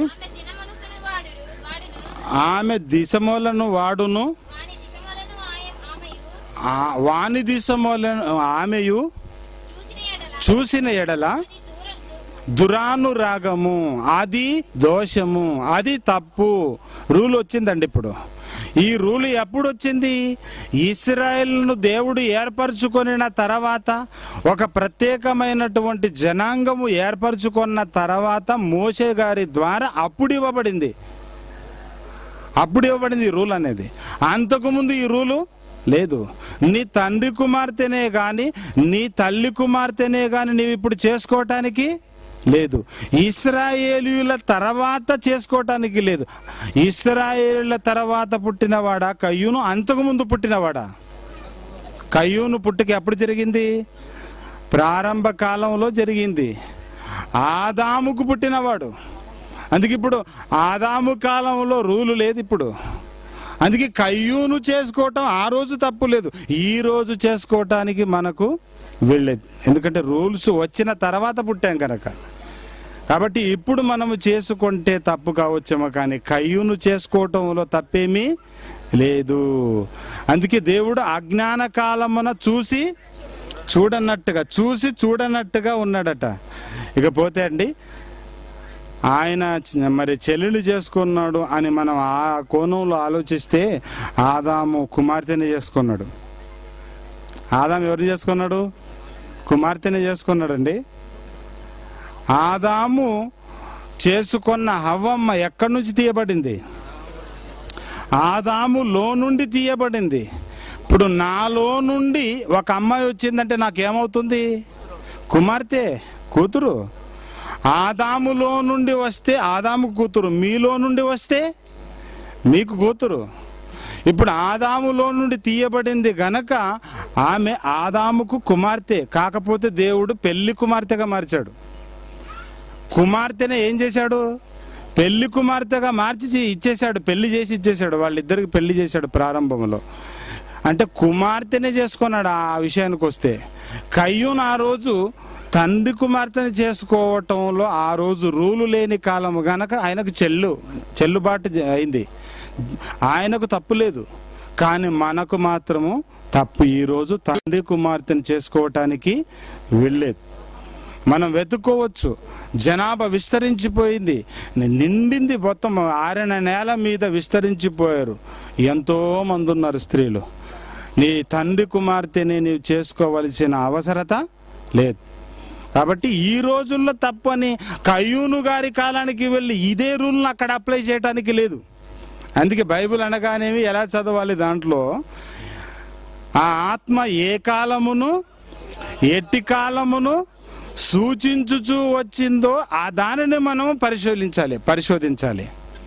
ఆమె దినమనసుని వాడును వాడును ఆమె దిశమూలను వాని దిశములను ఆయ- ఆమెయు ఆ- వాని దిశమూలను ఆమెయు చూసిన ఎడల చూసిన ఎడల అది దూరం దురానురాగము అది దోషము అది తప్పు రూల్ వచ్చిందండి ఇప్పుడు ఈ రూల్ ఎప్పుడు వచ్చింది ఇస్రాయేల్ను దేవుడు ఏర్పరచుకొనిన తర్వాత ఒక ప్రత్యేకమైనటువంటి జనాంగము ఏర్పరచుకున్న తర్వాత మోసే గారి ద్వారా అప్పుడు ఇవ్వబడింది అప్పుడు ఇవ్వబడింది ఈ రూల్ అనేది అంతకుముందు ఈ రూలు లేదు నీ తండ్రి కుమార్తెనే గాని నీ తల్లి కుమార్తెనే గాని నీవు ఇప్పుడు చేసుకోవటానికి లేదు ఇస్రాయేలీయుల తర్వాత చేసుకోవటానికి లేదు ఇస్రాయేలీల తర్వాత పుట్టినవాడా కయ్యూను అంతకుముందు పుట్టినవాడా కయ్యూను పుట్టుక ఎప్పుడు జరిగింది ప్రారంభ కాలంలో జరిగింది ఆదాముకు పుట్టినవాడు అందుకే ఇప్పుడు ఆదాము కాలంలో రూలు లేదు ఇప్పుడు అందుకే కయ్యూను చేసుకోవటం ఆ రోజు తప్పు లేదు ఈ రోజు చేసుకోవటానికి మనకు వెళ్ళేది ఎందుకంటే రూల్స్ వచ్చిన తర్వాత పుట్టాం కనుక కాబట్టి ఇప్పుడు మనము చేసుకుంటే తప్పు కావచ్చేమో కానీ కయ్యూను చేసుకోవటంలో తప్పేమీ లేదు అందుకే దేవుడు అజ్ఞాన కాలమున చూసి చూడనట్టుగా చూసి చూడనట్టుగా ఉన్నాడట ఇకపోతే అండి ఆయన చ- మరి చెల్లెలు చేసుకున్నాడు అని మనం ఆ కోణంలో ఆలోచిస్తే ఆదాము కుమార్తెని చేసుకున్నాడు ఆదాము ఎవరిని చేసుకున్నాడు కుమార్తెని చేసుకున్నాడండి ఆదాము చేసుకున్న హవ్వమ్మ ఎక్కడి నుంచి తీయబడింది ఆదాము లో నుండి తీయబడింది ఇప్పుడు నాలో నుండి ఒక అమ్మాయి వచ్చిందంటే నాకేమవుతుంది కుమార్తె కూతురు ఆదాములో నుండి వస్తే ఆదాము కూతురు మీలో నుండి వస్తే మీకు కూతురు ఇప్పుడు ఆదాములో నుండి తీయబడింది గనక ఆమె ఆదాముకు కుమార్తె కాకపోతే దేవుడు పెళ్లి కుమార్తెగా మార్చాడు కుమార్తెనే ఏం చేశాడు పెళ్లి కుమార్తెగా మార్చి చే- ఇచ్చేశాడు పెళ్లి చేసి ఇచ్చేశాడు వాళ్ళిద్దరికి పెళ్లి చేశాడు ప్రారంభంలో అంటే కుమార్తెనే చేసుకున్నాడు ఆ విషయానికి వస్తే కయ్యూన్ ఆ రోజు తండ్రి కుమార్తెని చేసుకోవటంలో ఆ రోజు రూలు లేని కాలం గనక ఆయనకు చెల్లు చెల్లుబాటు జ- అయింది ఆయనకు తప్పు లేదు కానీ మనకు మాత్రము తప్పు ఈరోజు తండ్రి కుమార్తెను చేసుకోవటానికి వెళ్ళేది మనం వెతుక్కోవచ్చు జనాభా విస్తరించిపోయింది నిండింది మొత్తం ఆరణ నేల మీద విస్తరించిపోయారు ఎంతో మంది ఉన్నారు స్త్రీలు నీ తండ్రి కుమార్తెని నీవు చేసుకోవలసిన అవసరత లేదు కాబట్టి ఈ రోజుల్లో తప్పని కయ్యూను గారి కాలానికి వెళ్ళి ఇదే రూల్ని అక్కడ అప్లై చేయడానికి లేదు అందుకే బైబిల్ అనగానేవి ఎలా చదవాలి దాంట్లో ఆ ఆత్మ ఏ కాలమును ఎట్టి కాలమును సూచించుచూ వచ్చిందో ఆ దానిని మనం పరిశోధించాలి పరిశోధించాలి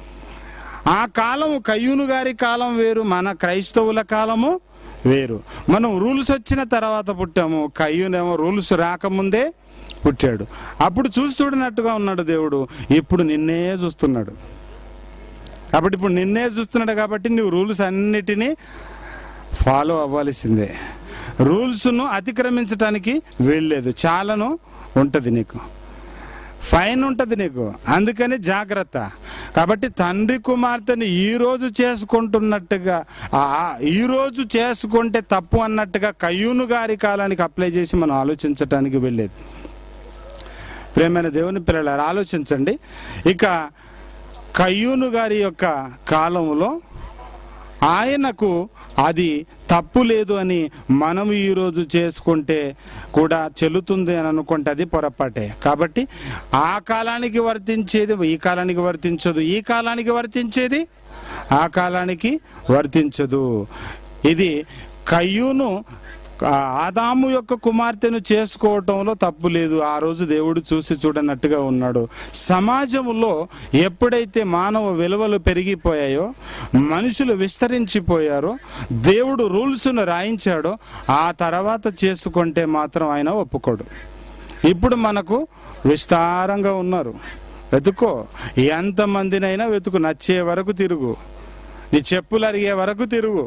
ఆ కాలము కయ్యూను గారి కాలం వేరు మన క్రైస్తవుల కాలము వేరు మనం రూల్స్ వచ్చిన తర్వాత పుట్టాము కయ్యూనేమో రూల్స్ రాకముందే పుట్టాడు అప్పుడు చూసి చూడనట్టుగా ఉన్నాడు దేవుడు ఇప్పుడు నిన్నే చూస్తున్నాడు కాబట్టి ఇప్పుడు నిన్నే చూస్తున్నాడు కాబట్టి నువ్వు రూల్స్ అన్నిటినీ ఫాలో అవ్వాల్సిందే రూల్స్ను అతిక్రమించడానికి వీల్లేదు చాలను ఉంటుంది నీకు ఫైన్ ఉంటుంది నీకు అందుకని జాగ్రత్త కాబట్టి తండ్రి కుమార్తెని ఈ రోజు చేసుకుంటున్నట్టుగా ఆ ఈ రోజు చేసుకుంటే తప్పు అన్నట్టుగా కయ్యూను గారి కాలానికి అప్లై చేసి మనం ఆలోచించటానికి వెళ్ళేది ప్రేమైన దేవుని పిల్లలారా ఆలోచించండి ఇక కయ్యూను గారి యొక్క కాలంలో ఆయనకు అది తప్పు లేదు అని మనం ఈరోజు చేసుకుంటే కూడా చెల్లుతుంది అని అనుకుంటే అది పొరపాటే కాబట్టి ఆ కాలానికి వర్తించేది ఈ కాలానికి వర్తించదు ఈ కాలానికి వర్తించేది ఆ కాలానికి వర్తించదు ఇది కయ్యూను ఆ ఆదాము యొక్క కుమార్తెను చేసుకోవటంలో తప్పు లేదు ఆ రోజు దేవుడు చూసి చూడనట్టుగా ఉన్నాడు సమాజంలో ఎప్పుడైతే మానవ విలువలు పెరిగిపోయాయో మనుషులు విస్తరించిపోయారో దేవుడు రూల్స్ను రాయించాడో ఆ తర్వాత చేసుకుంటే మాత్రం ఆయన ఒప్పుకోడు ఇప్పుడు మనకు విస్తారంగా ఉన్నారు వెతుక్కో ఎంతమందినైనా వెతుకు నచ్చే వరకు తిరుగు నీ చెప్పులు అరిగే వరకు తిరుగు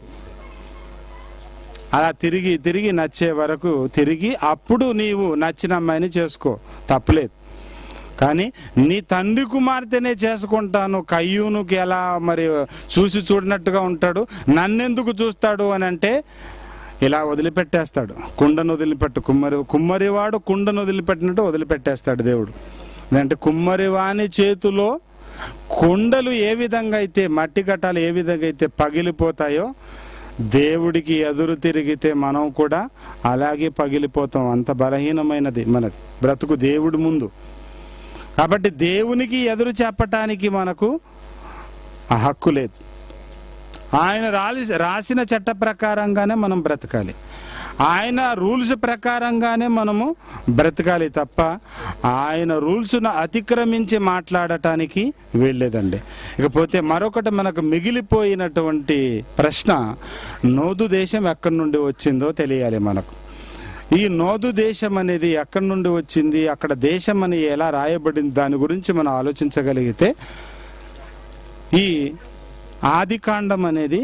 అలా తిరిగి తిరిగి నచ్చే వరకు తిరిగి అప్పుడు నీవు నచ్చిన అమ్మాయిని చేసుకో తప్పులేదు కానీ నీ తండ్రి కుమార్తెనే చేసుకుంటాను కయ్యూనుకి ఎలా మరి చూసి చూడనట్టుగా ఉంటాడు నన్నెందుకు చూస్తాడు అని అంటే ఇలా వదిలిపెట్టేస్తాడు కుండను వదిలిపెట్టు కుమ్మరి కుమ్మరివాడు కుండను వదిలిపెట్టినట్టు వదిలిపెట్టేస్తాడు దేవుడు అంటే కుమ్మరివాని చేతిలో కుండలు ఏ విధంగా అయితే మట్టి గట్టాలు ఏ విధంగా అయితే పగిలిపోతాయో దేవుడికి ఎదురు తిరిగితే మనం కూడా అలాగే పగిలిపోతాం అంత బలహీనమైనది మన బ్రతుకు దేవుడి ముందు కాబట్టి దేవునికి ఎదురు చెప్పటానికి మనకు ఆ హక్కు లేదు ఆయన రాలి రాసిన చట్ట ప్రకారంగానే మనం బ్రతకాలి ఆయన రూల్స్ ప్రకారంగానే మనము బ్రతకాలి తప్ప ఆయన రూల్స్ను అతిక్రమించి మాట్లాడటానికి వీల్లేదండి ఇకపోతే మరొకటి మనకు మిగిలిపోయినటువంటి ప్రశ్న నోదు దేశం ఎక్కడి నుండి వచ్చిందో తెలియాలి మనకు ఈ నోదు దేశం అనేది ఎక్కడి నుండి వచ్చింది అక్కడ దేశం అని ఎలా రాయబడింది దాని గురించి మనం ఆలోచించగలిగితే ఈ ఆదికాండం అనేది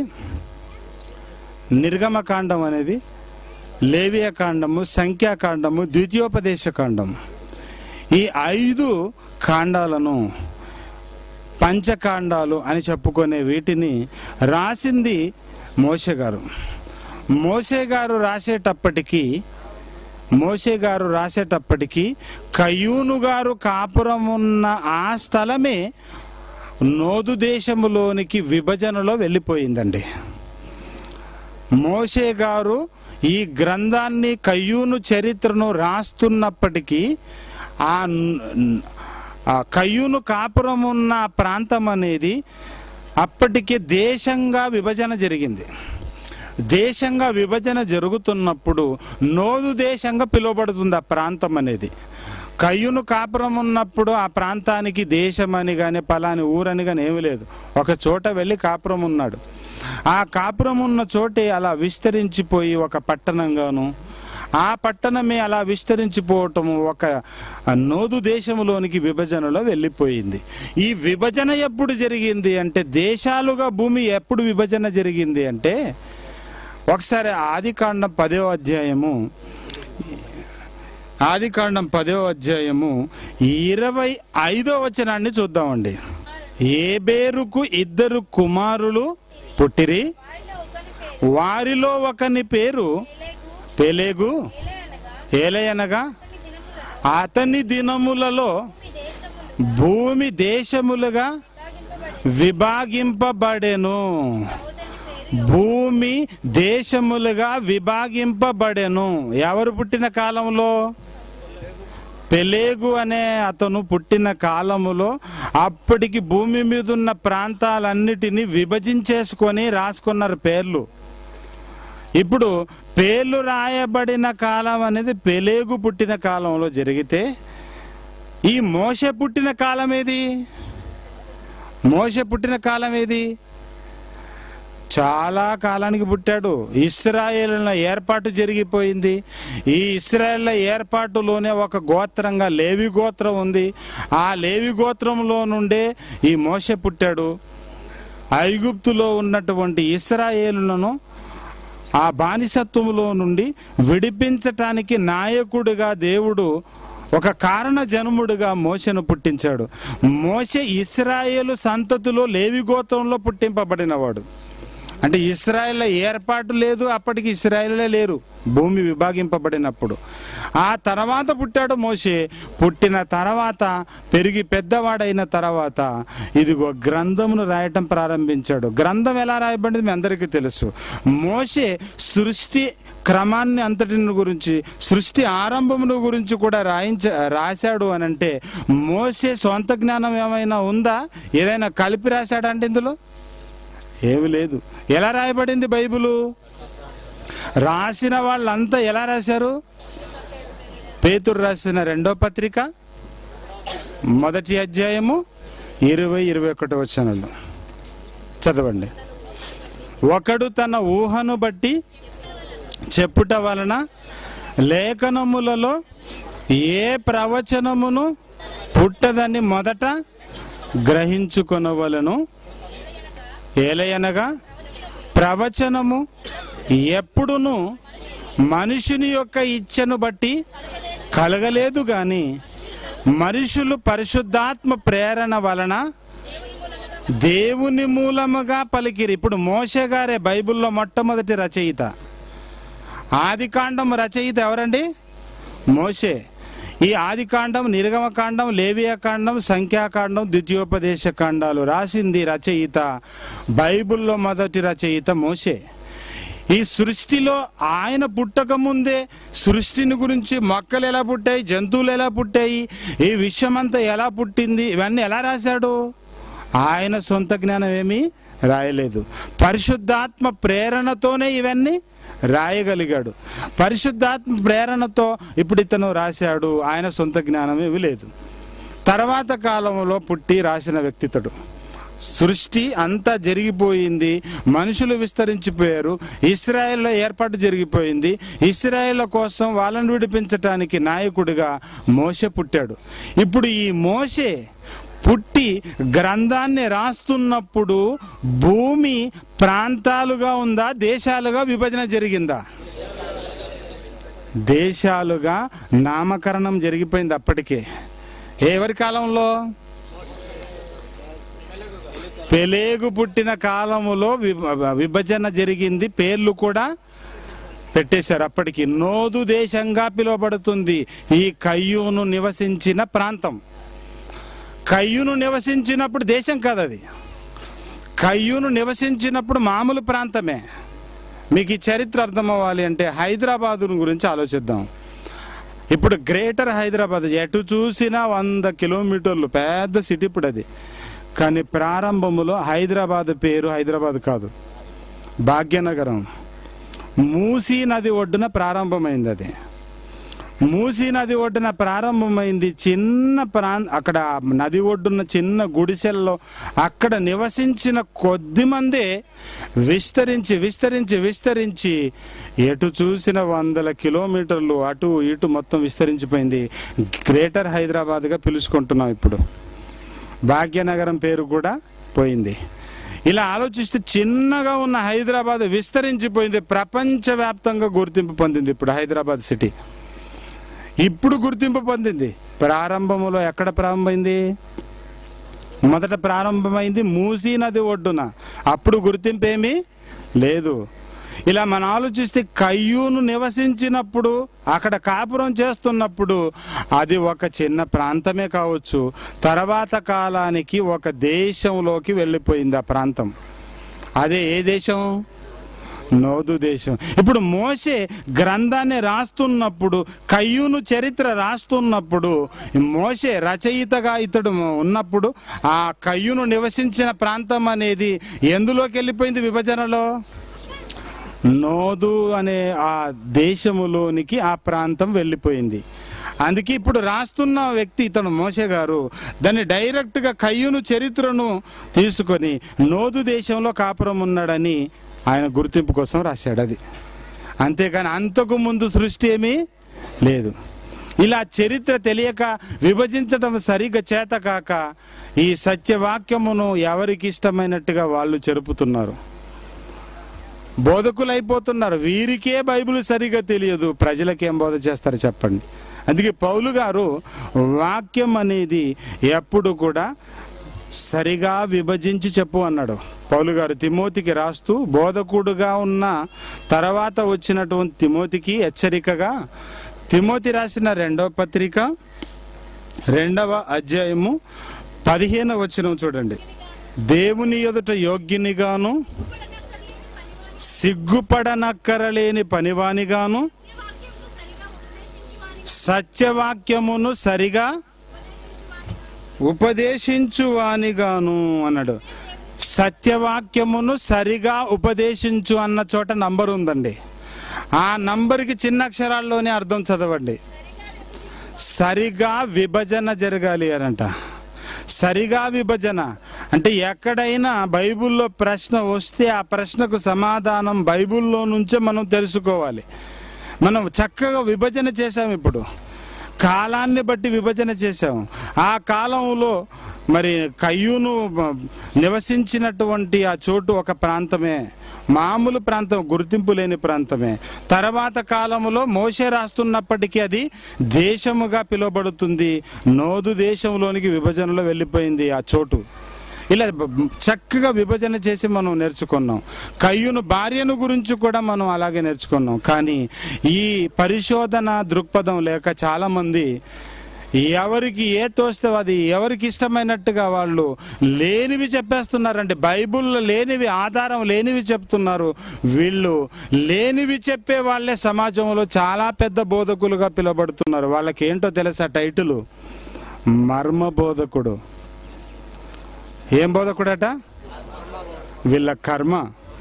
నిర్గమకాండం అనేది లేవియకాండము సంఖ్యాకాండము ద్వితీయోపదేశ కాండం ఈ ఐదు కాండాలను పంచకాండాలు అని చెప్పుకునే వీటిని రాసింది మోషే గారు మోషే గారు రాసేటప్పటికీ మోషే గారు రాసేటప్పటికీ కయూను గారు కాపురం ఉన్న ఆ స్థలమే నోదు దేశములోనికి విభజనలో వెళ్ళిపోయిందండి మోషే గారు ఈ గ్రంథాన్ని కయ్యూను చరిత్రను రాస్తున్నప్పటికీ ఆ న్- ఆ కయ్యూను కాపురం ఉన్న ఆ ప్రాంతం అనేది అప్పటికి దేశంగా విభజన జరిగింది దేశంగా విభజన జరుగుతున్నప్పుడు నోదు దేశంగా పిలువబడుతుంది ఆ ప్రాంతం అనేది కయ్యూను కాపురం ఉన్నప్పుడు ఆ ప్రాంతానికి దేశం అని కానీ పలాని ఊరని కానీ ఏమీ లేదు ఒక చోట వెళ్ళి కాపురం ఉన్నాడు ఆ కాపురం ఉన్న చోటే అలా విస్తరించిపోయి ఒక పట్టణంగాను ఆ పట్టణమే అలా విస్తరించిపోవటం ఒక నోదు దేశంలోనికి విభజనలో వెళ్ళిపోయింది ఈ విభజన ఎప్పుడు జరిగింది అంటే దేశాలుగా భూమి ఎప్పుడు విభజన జరిగింది అంటే ఒకసారి ఆదికాండం పదో అధ్యాయము ఆదికాండం పదో అధ్యాయము ఇరవై ఐదో వచనాన్ని చూద్దామండి ఏబేరుకు ఇద్దరు కుమారులు పుట్టిరి వారిలో ఒకని పేరు వారిలో ఒకని పేరు పెలెగు, పెలేగు ఏలే అనగా ఏలయనగా అతని దినములలో అతని దినములలో మీ దేశములు భూమి దేశములుగా విభాగింపబడి విభాగింపబడెను సహోదరుని పేరు భూమి దేశములుగా విభాగింపబడెను ఎవరు పుట్టిన కాలంలో పెలేగు అనే అతను పుట్టిన కాలములో అప్పటికి భూమి మీద ఉన్న ప్రాంతాలన్నిటినీ విభజించేసుకొని రాసుకున్నారు పేర్లు ఇప్పుడు పేర్లు రాయబడిన కాలం అనేది పెలేగు పుట్టిన కాలంలో జరిగితే ఈ మోస పుట్టిన కాలం ఏది మోస పుట్టిన కాలం ఏది చాలా కాలానికి పుట్టాడు ఇస్రాయేలుల ఏర్పాటు జరిగిపోయింది ఈ ఇస్రాయేళ్ల ఏర్పాటులోనే ఒక గోత్రంగా లేవి గోత్రం ఉంది ఆ లేవి గోత్రంలో నుండే ఈ మోస పుట్టాడు ఐగుప్తులో ఉన్నటువంటి ఇస్రాయేలులను ఆ బానిసత్వంలో నుండి విడిపించటానికి నాయకుడిగా దేవుడు ఒక కారణ జనముడిగా మోసను పుట్టించాడు మోసే ఇస్రాయేలు సంతతిలో లేవి గోత్రంలో పుట్టింపబడినవాడు అంటే ఇస్రాయేల్ ఏర్పాటు లేదు అప్పటికి ఇస్రాయేలే లేరు భూమి విభాగింపబడినప్పుడు ఆ తర్వాత పుట్టాడు మోషే పుట్టిన తర్వాత పెరిగి పెద్దవాడైన తర్వాత ఇదిగో గ్రంథమును రాయటం ప్రారంభించాడు గ్రంథం ఎలా రాయబడింది మీ అందరికీ తెలుసు మోషే సృష్టి క్రమాన్ని అంతటిని గురించి సృష్టి ఆరంభమును గురించి కూడా రాయించ రాశాడు అని అంటే మోసే సొంత జ్ఞానం ఏమైనా ఉందా ఏదైనా కలిపి రాశాడంటే ఇందులో ఏమి లేదు ఎలా రాయబడింది బైబిలు రాసిన వాళ్ళంతా ఎలా రాశారు పేతురు రాసిన రెండో పత్రిక మొదటి అధ్యాయము ఇరవై ఇరవై ఒకటి వచనాలు చదవండి ఒకడు తన ఊహను బట్టి చెప్పుట వలన లేఖనములలో ఏ ప్రవచనమును పుట్టదని మొదట గ్రహించుకొనవలను ఏలయనగా ప్రవచనము ఎప్పుడును మనుషుని యొక్క ఇచ్చను బట్టి కలగలేదు గాని మనుషులు పరిశుద్ధాత్మ ప్రేరణ వలన దేవుని మూలముగా పలికిరి ఇప్పుడు మోషే గారే బైబిల్లో మొట్టమొదటి రచయిత ఆదికాండం రచయిత ఎవరండి మోషే ఈ ఆదికాండం నిర్గమకాండం లేవియాకాండం సంఖ్యాకాండం ద్వితీయోపదేశ కాండాలు రాసింది రచయిత బైబిల్లో మొదటి రచయిత మోషే ఈ సృష్టిలో ఆయన పుట్టక ముందే సృష్టిని గురించి మొక్కలు ఎలా పుట్టాయి జంతువులు ఎలా పుట్టాయి ఈ విశ్వమంతా ఎలా పుట్టింది ఇవన్నీ ఎలా రాశాడు ఆయన సొంత జ్ఞానం ఏమీ రాయలేదు పరిశుద్ధాత్మ ప్రేరణతోనే ఇవన్నీ రాయగలిగాడు పరిశుద్ధాత్మ ప్రేరణతో ఇప్పుడు ఇతను రాశాడు ఆయన సొంత జ్ఞానం ఏమీ లేదు తర్వాత కాలంలో పుట్టి రాసిన వ్యక్తితడు సృష్టి అంతా జరిగిపోయింది మనుషులు విస్తరించిపోయారు ఇస్రాయేల్లో ఏర్పాటు జరిగిపోయింది ఇస్రాయేల్ కోసం వాళ్ళని విడిపించటానికి నాయకుడిగా మోసే పుట్టాడు ఇప్పుడు ఈ మోసే పుట్టి గ్రంథాన్ని రాస్తున్నప్పుడు భూమి ప్రాంతాలుగా ఉందా దేశాలుగా విభజన జరిగిందా దేశాలుగా నామకరణం జరిగిపోయింది అప్పటికే ఎవరి కాలంలో పెలేగు పుట్టిన కాలములో విభ- విభజన జరిగింది పేర్లు కూడా పెట్టేశారు అప్పటికి నోదు దేశంగా పిలువబడుతుంది ఈ కయ్యూను నివసించిన ప్రాంతం కయ్యూను నివసించినప్పుడు దేశం కాదు అది కయ్యూను నివసించినప్పుడు మామూలు ప్రాంతమే మీకు ఈ చరిత్ర అర్థం అవ్వాలి అంటే హైదరాబాదు గురించి ఆలోచిద్దాం ఇప్పుడు గ్రేటర్ హైదరాబాద్ ఎటు చూసినా వంద కిలోమీటర్లు పెద్ద సిటీ ఇప్పుడు అది కానీ ప్రారంభములో హైదరాబాద్ పేరు హైదరాబాద్ కాదు భాగ్యనగరం మూసీ నది ఒడ్డున ప్రారంభమైంది అది మూసీ నది ఒడ్డున ప్రారంభమైంది చిన్న ప్రాం అక్కడ నది ఒడ్డున చిన్న గుడిసెల్లో అక్కడ నివసించిన కొద్ది మందే విస్తరించి విస్తరించి విస్తరించి ఎటు చూసిన వందల కిలోమీటర్లు అటు ఇటు మొత్తం విస్తరించిపోయింది గ్రేటర్ హైదరాబాద్గా పిలుచుకుంటున్నాం ఇప్పుడు భాగ్యనగరం పేరు కూడా పోయింది ఇలా ఆలోచిస్తే చిన్నగా ఉన్న హైదరాబాద్ విస్తరించిపోయింది ప్రపంచవ్యాప్తంగా గుర్తింపు పొందింది ఇప్పుడు హైదరాబాద్ సిటీ ఇప్పుడు గుర్తింపు పొందింది ప్రారంభంలో ఎక్కడ ప్రారంభమైంది మొదట ప్రారంభమైంది మూసీ నది ఒడ్డున అప్పుడు గుర్తింపు ఏమీ లేదు ఇలా మనం ఆలోచిస్తే కయ్యూను నివసించినప్పుడు అక్కడ కాపురం చేస్తున్నప్పుడు అది ఒక చిన్న ప్రాంతమే కావచ్చు తర్వాత కాలానికి ఒక దేశంలోకి వెళ్ళిపోయింది ఆ ప్రాంతం అదే ఏ దేశం నోదు దేశం ఇప్పుడు మోసే గ్రంథాన్ని రాస్తున్నప్పుడు కయ్యూను చరిత్ర రాస్తున్నప్పుడు మోసే రచయితగా ఇతడు ఉన్నప్పుడు ఆ కయ్యూను నివసించిన ప్రాంతం అనేది ఎందులోకి వెళ్ళిపోయింది విభజనలో నోదు అనే ఆ దేశములోనికి ఆ ప్రాంతం వెళ్ళిపోయింది అందుకే ఇప్పుడు రాస్తున్న వ్యక్తి ఇతను మోసే గారు దాన్ని డైరెక్ట్గా కయ్యూను చరిత్రను తీసుకొని నోదు దేశంలో కాపురం ఉన్నాడని ఆయన గుర్తింపు కోసం రాశాడు అది అంతేకాని అంతకు ముందు సృష్టి ఏమీ లేదు ఇలా చరిత్ర తెలియక విభజించడం సరిగ్గా చేత కాక ఈ సత్యవాక్యమును ఎవరికి ఇష్టమైనట్టుగా వాళ్ళు చెరుపుతున్నారు బోధకులు అయిపోతున్నారు వీరికే బైబిల్ సరిగా తెలియదు ప్రజలకేం బోధ చేస్తారు చెప్పండి అందుకే పౌలు గారు వాక్యం అనేది ఎప్పుడు కూడా సరిగా విభజించి చెప్పు అన్నాడు పౌలు గారు తిమోతికి రాస్తూ బోధకుడుగా ఉన్న తర్వాత వచ్చినటువంటి తిమోతికి హెచ్చరికగా తిమోతి రాసిన రెండవ పత్రిక రెండవ అధ్యాయము పదిహేను వచనం చూడండి దేవుని ఎదుట యోగ్యునిగాను సిగ్గుపడనక్కరలేని పనివానిగాను సత్యవాక్యమును సరిగా ఉపదేశించువానిగాను అన్నాడు సత్యవాక్యమును సరిగా ఉపదేశించు అన్న చోట నంబర్ ఉందండి ఆ నంబర్కి చిన్న అక్షరాల్లోనే అర్థం చదవండి సరిగా విభజన జరగాలి అనంట సరిగా విభజన అంటే ఎక్కడైనా బైబిల్లో ప్రశ్న వస్తే ఆ ప్రశ్నకు సమాధానం బైబిల్లో నుంచే మనం తెలుసుకోవాలి మనం చక్కగా విభజన చేసాం ఇప్పుడు కాలాన్ని బట్టి విభజన చేసాం ఆ కాలంలో మరి కయ్యూను నివసించినటువంటి ఆ చోటు ఒక ప్రాంతమే మామూలు ప్రాంతం గుర్తింపు లేని ప్రాంతమే తర్వాత కాలంలో మోసే రాస్తున్నప్పటికీ అది దేశముగా పిలువబడుతుంది నోదు దేశంలోనికి విభజనలో వెళ్ళిపోయింది ఆ చోటు ఇలా బ- చక్కగా విభజన చేసి మనం నేర్చుకున్నాం కయ్యును భార్యను గురించి కూడా మనం అలాగే నేర్చుకున్నాం కానీ ఈ పరిశోధన దృక్పథం లేక చాలామంది ఎవరికి ఏ తోస్తే అది ఎవరికి ఇష్టమైనట్టుగా వాళ్ళు లేనివి చెప్పేస్తున్నారండి బైబిల్లో లేనివి ఆధారం లేనివి చెప్తున్నారు వీళ్ళు లేనివి చెప్పే వాళ్ళే సమాజంలో చాలా పెద్ద బోధకులుగా పిలువబడుతున్నారు వాళ్ళకి ఏంటో తెలుసా టైటిల్ మర్మ బోధకుడు ఏం బోధకుడట వీళ్ళ కర్మ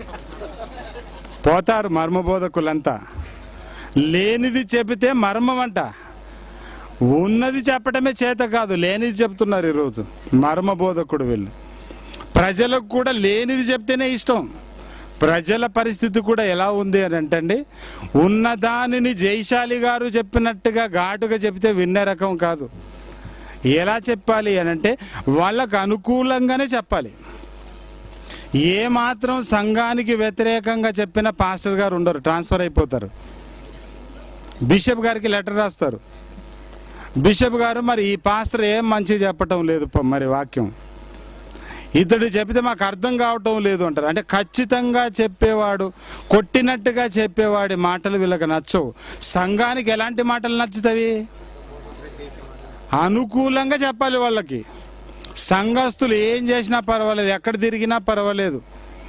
పోతారు మర్మ బోధకులంతా లేనిది చెబితే మర్మం అంట ఉన్నది చెప్పడమే చేత కాదు లేనిది చెప్తున్నారు ఈరోజు మర్మ బోధకుడు వీళ్ళు ప్రజలకు కూడా లేనిది చెప్తేనే ఇష్టం ప్రజల పరిస్థితి కూడా ఎలా ఉంది అని అంటండి ఉన్నదానిని జైశాలి గారు చెప్పినట్టుగా ఘాటుగా చెప్తే వినే రకం కాదు ఎలా చెప్పాలి అని అంటే వాళ్ళకు అనుకూలంగానే చెప్పాలి ఏ మాత్రం సంఘానికి వ్యతిరేకంగా చెప్పిన పాస్టర్ గారు ఉండరు ట్రాన్స్ఫర్ అయిపోతారు బిషప్ గారికి లెటర్ రాస్తారు బిషప్ గారు మరి ఈ పాస్టర్ ఏం మంచిగా చెప్పటం లేదు ప- మరి వాక్యం ఇతడు చెబితే మాకు అర్థం కావటం లేదు అంటారు అంటే ఖచ్చితంగా చెప్పేవాడు కొట్టినట్టుగా చెప్పేవాడి మాటలు వీళ్ళకి నచ్చవు సంఘానికి ఎలాంటి మాటలు నచ్చుతాయి అనుకూలంగా చెప్పాలి వాళ్ళకి సంఘస్థులు ఏం చేసినా పర్వాలేదు ఎక్కడ తిరిగినా పర్వాలేదు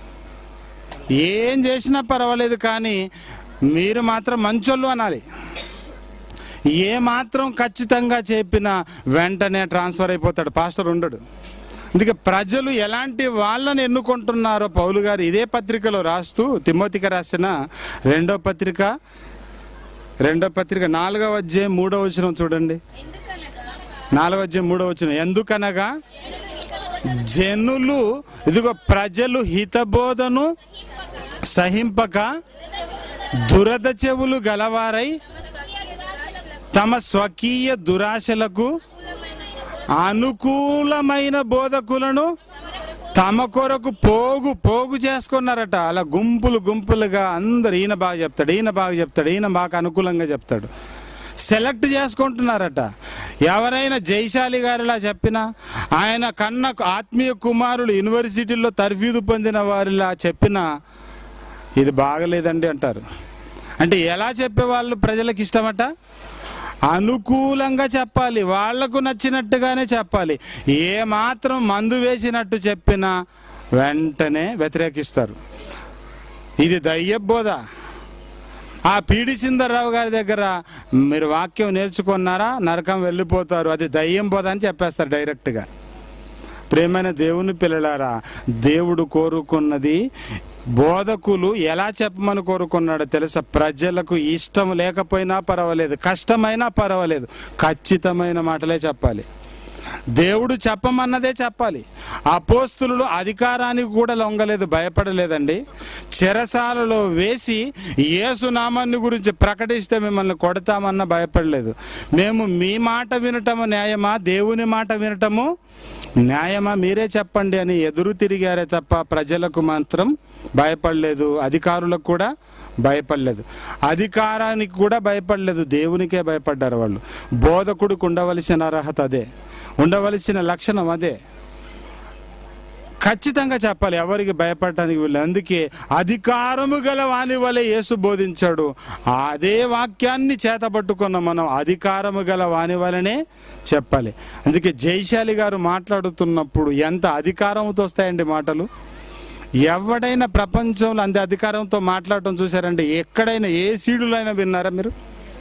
ఏం చేసినా పర్వాలేదు కానీ మీరు మాత్రం మంచోళ్ళు అనాలి ఏ మాత్రం ఖచ్చితంగా చెప్పినా వెంటనే ట్రాన్స్ఫర్ అయిపోతాడు పాస్టర్ ఉండడు అందుకే ప్రజలు ఎలాంటి వాళ్ళని ఎన్నుకుంటున్నారో పౌలు గారు ఇదే పత్రికలో రాస్తూ తిమ్మోతికి రాసిన రెండో పత్రిక రెండో పత్రిక నాలుగవ అధ్యాయం మూడవ వచనం చూడండి నాలుగవ అధ్యాయం మూడవ వచనం ఎందుకనగా జనులు ఇదిగో ప్రజలు హితబోధను సహింపక దురద చెవులు గలవారై తమ స్వకీయ దురాశలకు అనుకూలమైన బోధకులను తమ కొరకు పోగు పోగు చేసుకున్నారట అలా గుంపులు గుంపులుగా అందరు ఈయన బాగా చెప్తాడు ఈయన బాగా చెప్తాడు ఈయన బాగా అనుకూలంగా చెప్తాడు సెలెక్ట్ చేసుకుంటున్నారట ఎవరైనా జైశాలి గారిలా చెప్పినా ఆయన కన్న ఆత్మీయ కుమారులు యూనివర్సిటీల్లో తర్ఫీదు పొందిన వారిలా చెప్పినా ఇది బాగలేదండి అంటారు అంటే ఎలా చెప్పేవాళ్ళు ప్రజలకు ఇష్టమట అనుకూలంగా చెప్పాలి వాళ్లకు నచ్చినట్టుగానే చెప్పాలి ఏ మాత్రం మందు వేసినట్టు చెప్పినా వెంటనే వ్యతిరేకిస్తారు ఇది దయ్యబోధ ఆ పీడి సిందర్రావు గారి దగ్గర మీరు వాక్యం నేర్చుకున్నారా నరకం వెళ్ళిపోతారు అది దయ్యం బోధ అని చెప్పేస్తారు డైరెక్ట్గా ప్రేమైన దేవుని పిల్లలారా దేవుడు కోరుకున్నది బోధకులు ఎలా చెప్పమని కోరుకున్నాడో తెలుసా ప్రజలకు ఇష్టం లేకపోయినా పర్వాలేదు కష్టమైనా పర్వాలేదు ఖచ్చితమైన మాటలే చెప్పాలి దేవుడు చెప్పమన్నదే చెప్పాలి అపోస్తులు అధికారానికి కూడా లొంగలేదు భయపడలేదండి చెరసాలలో వేసి యేసునామాన్ని గురించి ప్రకటిస్తే మిమ్మల్ని కొడతామన్న భయపడలేదు మేము మీ మాట వినటము న్యాయమా దేవుని మాట వినటము న్యాయమా మీరే చెప్పండి అని ఎదురు తిరిగారే తప్ప ప్రజలకు మాత్రం భయపడలేదు అధికారులకు కూడా భయపడలేదు అధికారానికి కూడా భయపడలేదు దేవునికే భయపడ్డారు వాళ్ళు బోధకుడికి ఉండవలసిన అర్హత అదే ఉండవలసిన లక్షణం అదే ఖచ్చితంగా చెప్పాలి ఎవరికి భయపడటానికి వీళ్ళు అందుకే అధికారము గల వాని వలె యేసు బోధించాడు అదే వాక్యాన్ని చేతపట్టుకున్న మనం అధికారము గల వాని వలనే చెప్పాలి అందుకే జైశాలి గారు మాట్లాడుతున్నప్పుడు ఎంత అధికారంతో వస్తాయండి మాటలు ఎవడైనా ప్రపంచంలో అంత అధికారంతో మాట్లాడటం చూసారంటే ఎక్కడైనా ఏ సీడులైనా విన్నారా మీరు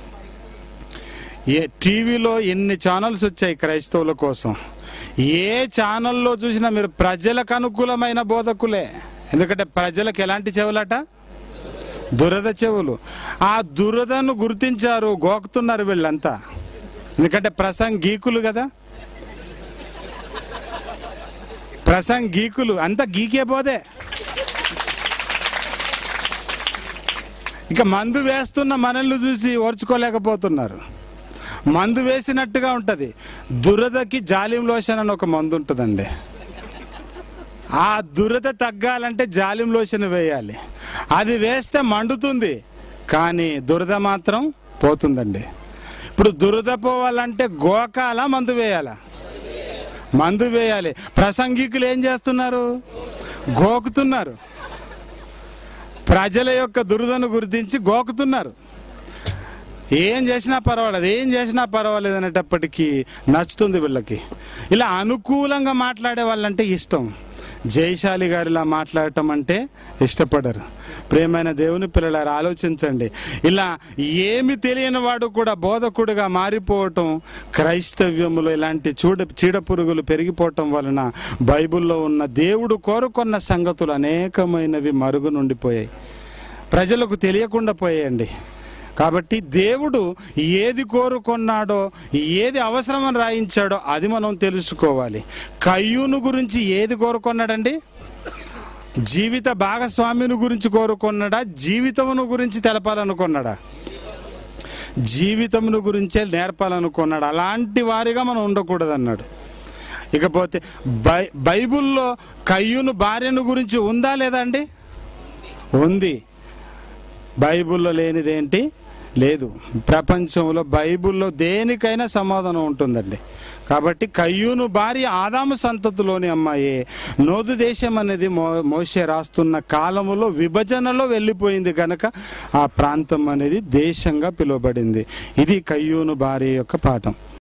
ఏ టీవీలో ఎన్ని ఛానల్స్ వచ్చాయి క్రైస్తవుల కోసం ఏ ఛానల్లో చూసినా మీరు ప్రజలకు అనుకూలమైన బోధకులే ఎందుకంటే ప్రజలకు ఎలాంటి చెవులట దురద చెవులు ఆ దురదను గుర్తించారు గోకుతున్నారు వీళ్ళంతా ఎందుకంటే ప్రసంగ్ గీకులు కదా ప్రసంగ్ గీకులు అంతా గీకే బోదే ఇక మందు వేస్తున్న మనల్ని చూసి ఓర్చుకోలేకపోతున్నారు మందు వేసినట్టుగా ఉంటుంది దురదకి జాలిం లోషన్ అని ఒక మందు ఉంటుందండి ఆ దురద తగ్గాలంటే జాలిం లోషన్ వేయాలి అది వేస్తే మండుతుంది కానీ దురద మాత్రం పోతుందండి ఇప్పుడు దురద పోవాలంటే గోకాల మందు వేయాలా మందు వేయాలి ప్రసంగికులు ఏం చేస్తున్నారు గోకుతున్నారు ప్రజల యొక్క దురదను గుర్తించి గోకుతున్నారు ఏం చేసినా పర్వాలేదు ఏం చేసినా పర్వాలేదు అనేటప్పటికీ నచ్చుతుంది వీళ్ళకి ఇలా అనుకూలంగా మాట్లాడే వాళ్ళంటే ఇష్టం జయశాలి గారిలా మాట్లాడటం అంటే ఇష్టపడరు ప్రేమైన దేవుని పిల్లలారు ఆలోచించండి ఇలా ఏమి తెలియని వాడు కూడా బోధకుడుగా మారిపోవటం క్రైస్తవ్యములో ఇలాంటి చూడ చీడ పురుగులు పెరిగిపోవటం వలన బైబిల్లో ఉన్న దేవుడు కోరుకున్న సంగతులు అనేకమైనవి మరుగు నుండిపోయాయి ప్రజలకు తెలియకుండా పోయాయండి కాబట్టి దేవుడు ఏది కోరుకున్నాడో ఏది అవసరమని రాయించాడో అది మనం తెలుసుకోవాలి కయ్యూను గురించి ఏది కోరుకున్నాడండి జీవిత భాగస్వామిని గురించి కోరుకున్నాడా జీవితమును గురించి తెలపాలనుకున్నాడా జీవితమును గురించే నేర్పాలనుకున్నాడు అలాంటి వారిగా మనం ఉండకూడదు అన్నాడు ఇకపోతే బై బైబిల్లో కయ్యూను భార్యను గురించి ఉందా లేదా అండి ఉంది బైబిల్లో లేనిదేంటి లేదు ప్రపంచంలో బైబిల్లో దేనికైనా సమాధానం ఉంటుందండి కాబట్టి కయ్యూను భార్య ఆదాము సంతతిలోని అమ్మాయి నోదు దేశం అనేది మో మోసే రాస్తున్న కాలములో విభజనలో వెళ్ళిపోయింది కనుక ఆ ప్రాంతం అనేది దేశంగా పిలువబడింది ఇది కయ్యూను భార్య యొక్క పాఠం